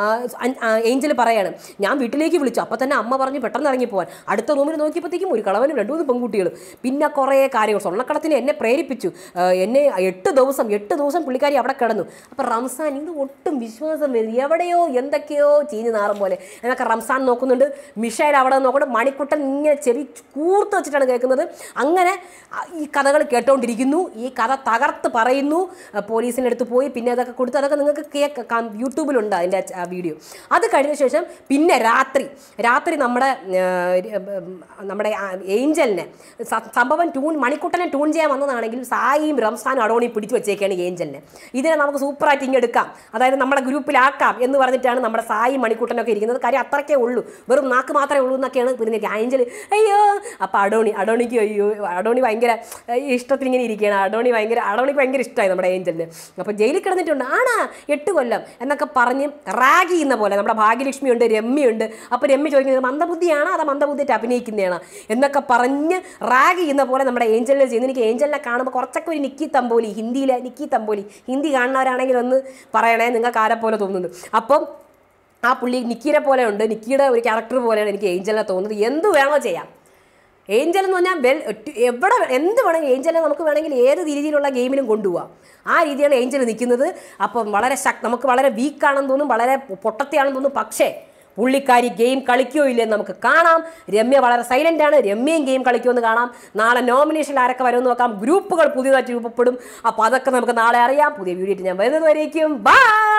ഏഞ്ചൽ പറയാണ് ഞാൻ വീട്ടിലേക്ക് വിളിച്ചു അപ്പം തന്നെ അമ്മ പറഞ്ഞു പെട്ടെന്ന് ഇറങ്ങി പോകാൻ അടുത്ത റൂമിൽ നോക്കിയപ്പോഴത്തേക്കും ഒരു കളവനും രണ്ടു മൂന്ന് പെൺകുട്ടികളും പിന്നെ കുറേ കാര്യങ്ങൾ സ്വർണ്ണ സ്വർണ്ണക്കടത്തിന് എന്നെ പ്രേരിപ്പിച്ചു ആ, എന്നെ എട്ട് ദിവസം എട്ട് ദിവസം പുള്ളിക്കാരി അവിടെ കിടന്നു അപ്പം റംസാൻ ഇത് ഒട്ടും വിശ്വാസം വരുന്നു എവിടെയോ എന്തൊക്കെയോ ചീഞ്ഞ് നാറും പോലെ എന്നൊക്കെ റംസാൻ നോക്കുന്നുണ്ട് മിഷേൽ അവിടെ നോക്കുന്നുണ്ട് മണിക്കുട്ടൻ ഇങ്ങനെ ചെവി കൂർത്ത് വെച്ചിട്ടാണ് കേൾക്കുന്നത് അങ്ങനെ ആ, ഈ കഥകൾ കേട്ടോണ്ടിരിക്കുന്നു ഈ കഥ തകർത്ത് പറയുന്നു ആ, പോലീസിൻ്റെ അടുത്ത് പോയി പിന്നെ അതൊക്കെ കൊടുത്ത് അതൊക്കെ നിങ്ങൾക്ക് കേൾക്കാം യൂട്യൂബിലുണ്ട് അതിൻ്റെ ആ വീഡിയോ അത് കഴിഞ്ഞ ശേഷം പിന്നെ രാത്രി രാത്രി നമ്മുടെ ആ, ഉം, നമ്മുടെ ആ ഏഞ്ചലിനെ സ- സംഭവം ട്യൂൺ മണിക്കുട്ടനെ ട്യൂൺ ചെയ്യാൻ വന്നതാണെങ്കിലും സായിയും റംസാനും അടോണി പിടിച്ചു വെച്ചേക്കാണ് ഏഞ്ചലിനെ ഇതിനെ നമുക്ക് സൂപ്പറായിട്ട് ഇങ്ങ് എടുക്കാം അതായത് നമ്മുടെ ഗ്രൂപ്പിലാക്കാം എന്ന് പറഞ്ഞിട്ടാണ് നമ്മുടെ സായി മണിക്കുട്ടനൊക്കെ ഇരിക്കുന്നത് കാര്യം അത്രയ്ക്കേ ഉള്ളൂ വെറും നാക്ക് മാത്രമേ ഉള്ളൂ എന്നൊക്കെയാണ് പിന്നെ ഏഞ്ചൽ അയ്യോ അപ്പോൾ അടോണി അടോണിക്ക് അയ്യോ അടോണി ഭയങ്കര ഏഹ്, ഇഷ്ടത്തിൽ ഇങ്ങനെ ഇരിക്കുകയാണ് അടോണി ഭയങ്കര അടോണിക്ക് ഭയങ്കര ഇഷ്ടമായി നമ്മുടെ ഏഞ്ചലിന് അപ്പോൾ ജയിലിൽ കിടന്നിട്ടുണ്ട് ആണാ എട്ട് കൊല്ലം എന്നൊക്കെ പറഞ്ഞ് റാഗ് ചെയ്യുന്ന പോലെ നമ്മുടെ ഭാഗ്യലക്ഷ്മി ഉണ്ട് രമ്യയുണ്ട് അപ്പോൾ രമ്യ ചോദിക്കുന്നത് മന്ദബുദ്ധിയാണോ അതോ മന്ദബുദ്ധിയായിട്ട് അഭിനയിക്കുന്നതാണോ എന്നൊക്കെ പറഞ്ഞ് റാഗ് ചെയ്യുന്ന പോലെ നമ്മുടെ ഏഞ്ചലിനെ ചെയ്യുന്നു എനിക്ക് ഏഞ്ചലിനെ കാണുമ്പോൾ കുറച്ചൊക്കെ ഒരു നിക്കി തമ്പോലി ഹിന്ദിയിലെ നിക്കി തമ്പോലി ഹിന്ദി കാണുന്നവരാണെങ്കിൽ ഒന്ന് പറയണേ നിങ്ങൾക്ക് ആരെ പോലെ തോന്നുന്നു അപ്പം ആ പുള്ളി നിക്കിയെ പോലെ ഉണ്ട് നിക്കിയുടെ ഒരു ക്യാരക്ടർ പോലെയാണ് എനിക്ക് ഏഞ്ചലിനെ തോന്നുന്നത് എന്ത് വേണോ ചെയ്യാം ഏഞ്ചൽ എന്ന് പറഞ്ഞാൽ വെൽ എവിടെ വേ- എന്ത് വേണമെങ്കിൽ ഏഞ്ചലിനെ നമുക്ക് വേണമെങ്കിൽ ഏത് രീതിയിലുള്ള ഗെയിമിലും കൊണ്ടുപോകാം ആ രീതിയാണ് ഏഞ്ചൽ നിൽക്കുന്നത് അപ്പം വളരെ ശക് നമുക്ക് വളരെ വീക്കാണെന്ന് തോന്നും വളരെ പൊട്ടത്തെയാണെന്ന് തോന്നും പക്ഷേ പുള്ളിക്കാരി ഗെയിം കളിക്കോ ഇല്ലെന്ന് നമുക്ക് കാണാം രമ്യ വളരെ സൈലൻ്റ് ആണ് രമ്യയും ഗെയിം കളിക്കുമെന്ന് കാണാം നാളെ നോമിനേഷനിൽ ആരൊക്കെ വരുമെന്ന് നോക്കാം ഗ്രൂപ്പുകൾ പുതിയതായിട്ട് രൂപപ്പെടും അപ്പോൾ അതൊക്കെ നമുക്ക് നാളെ അറിയാം പുതിയ വീഡിയോ ഞാൻ വരുന്നത് വരേക്കും ബൈ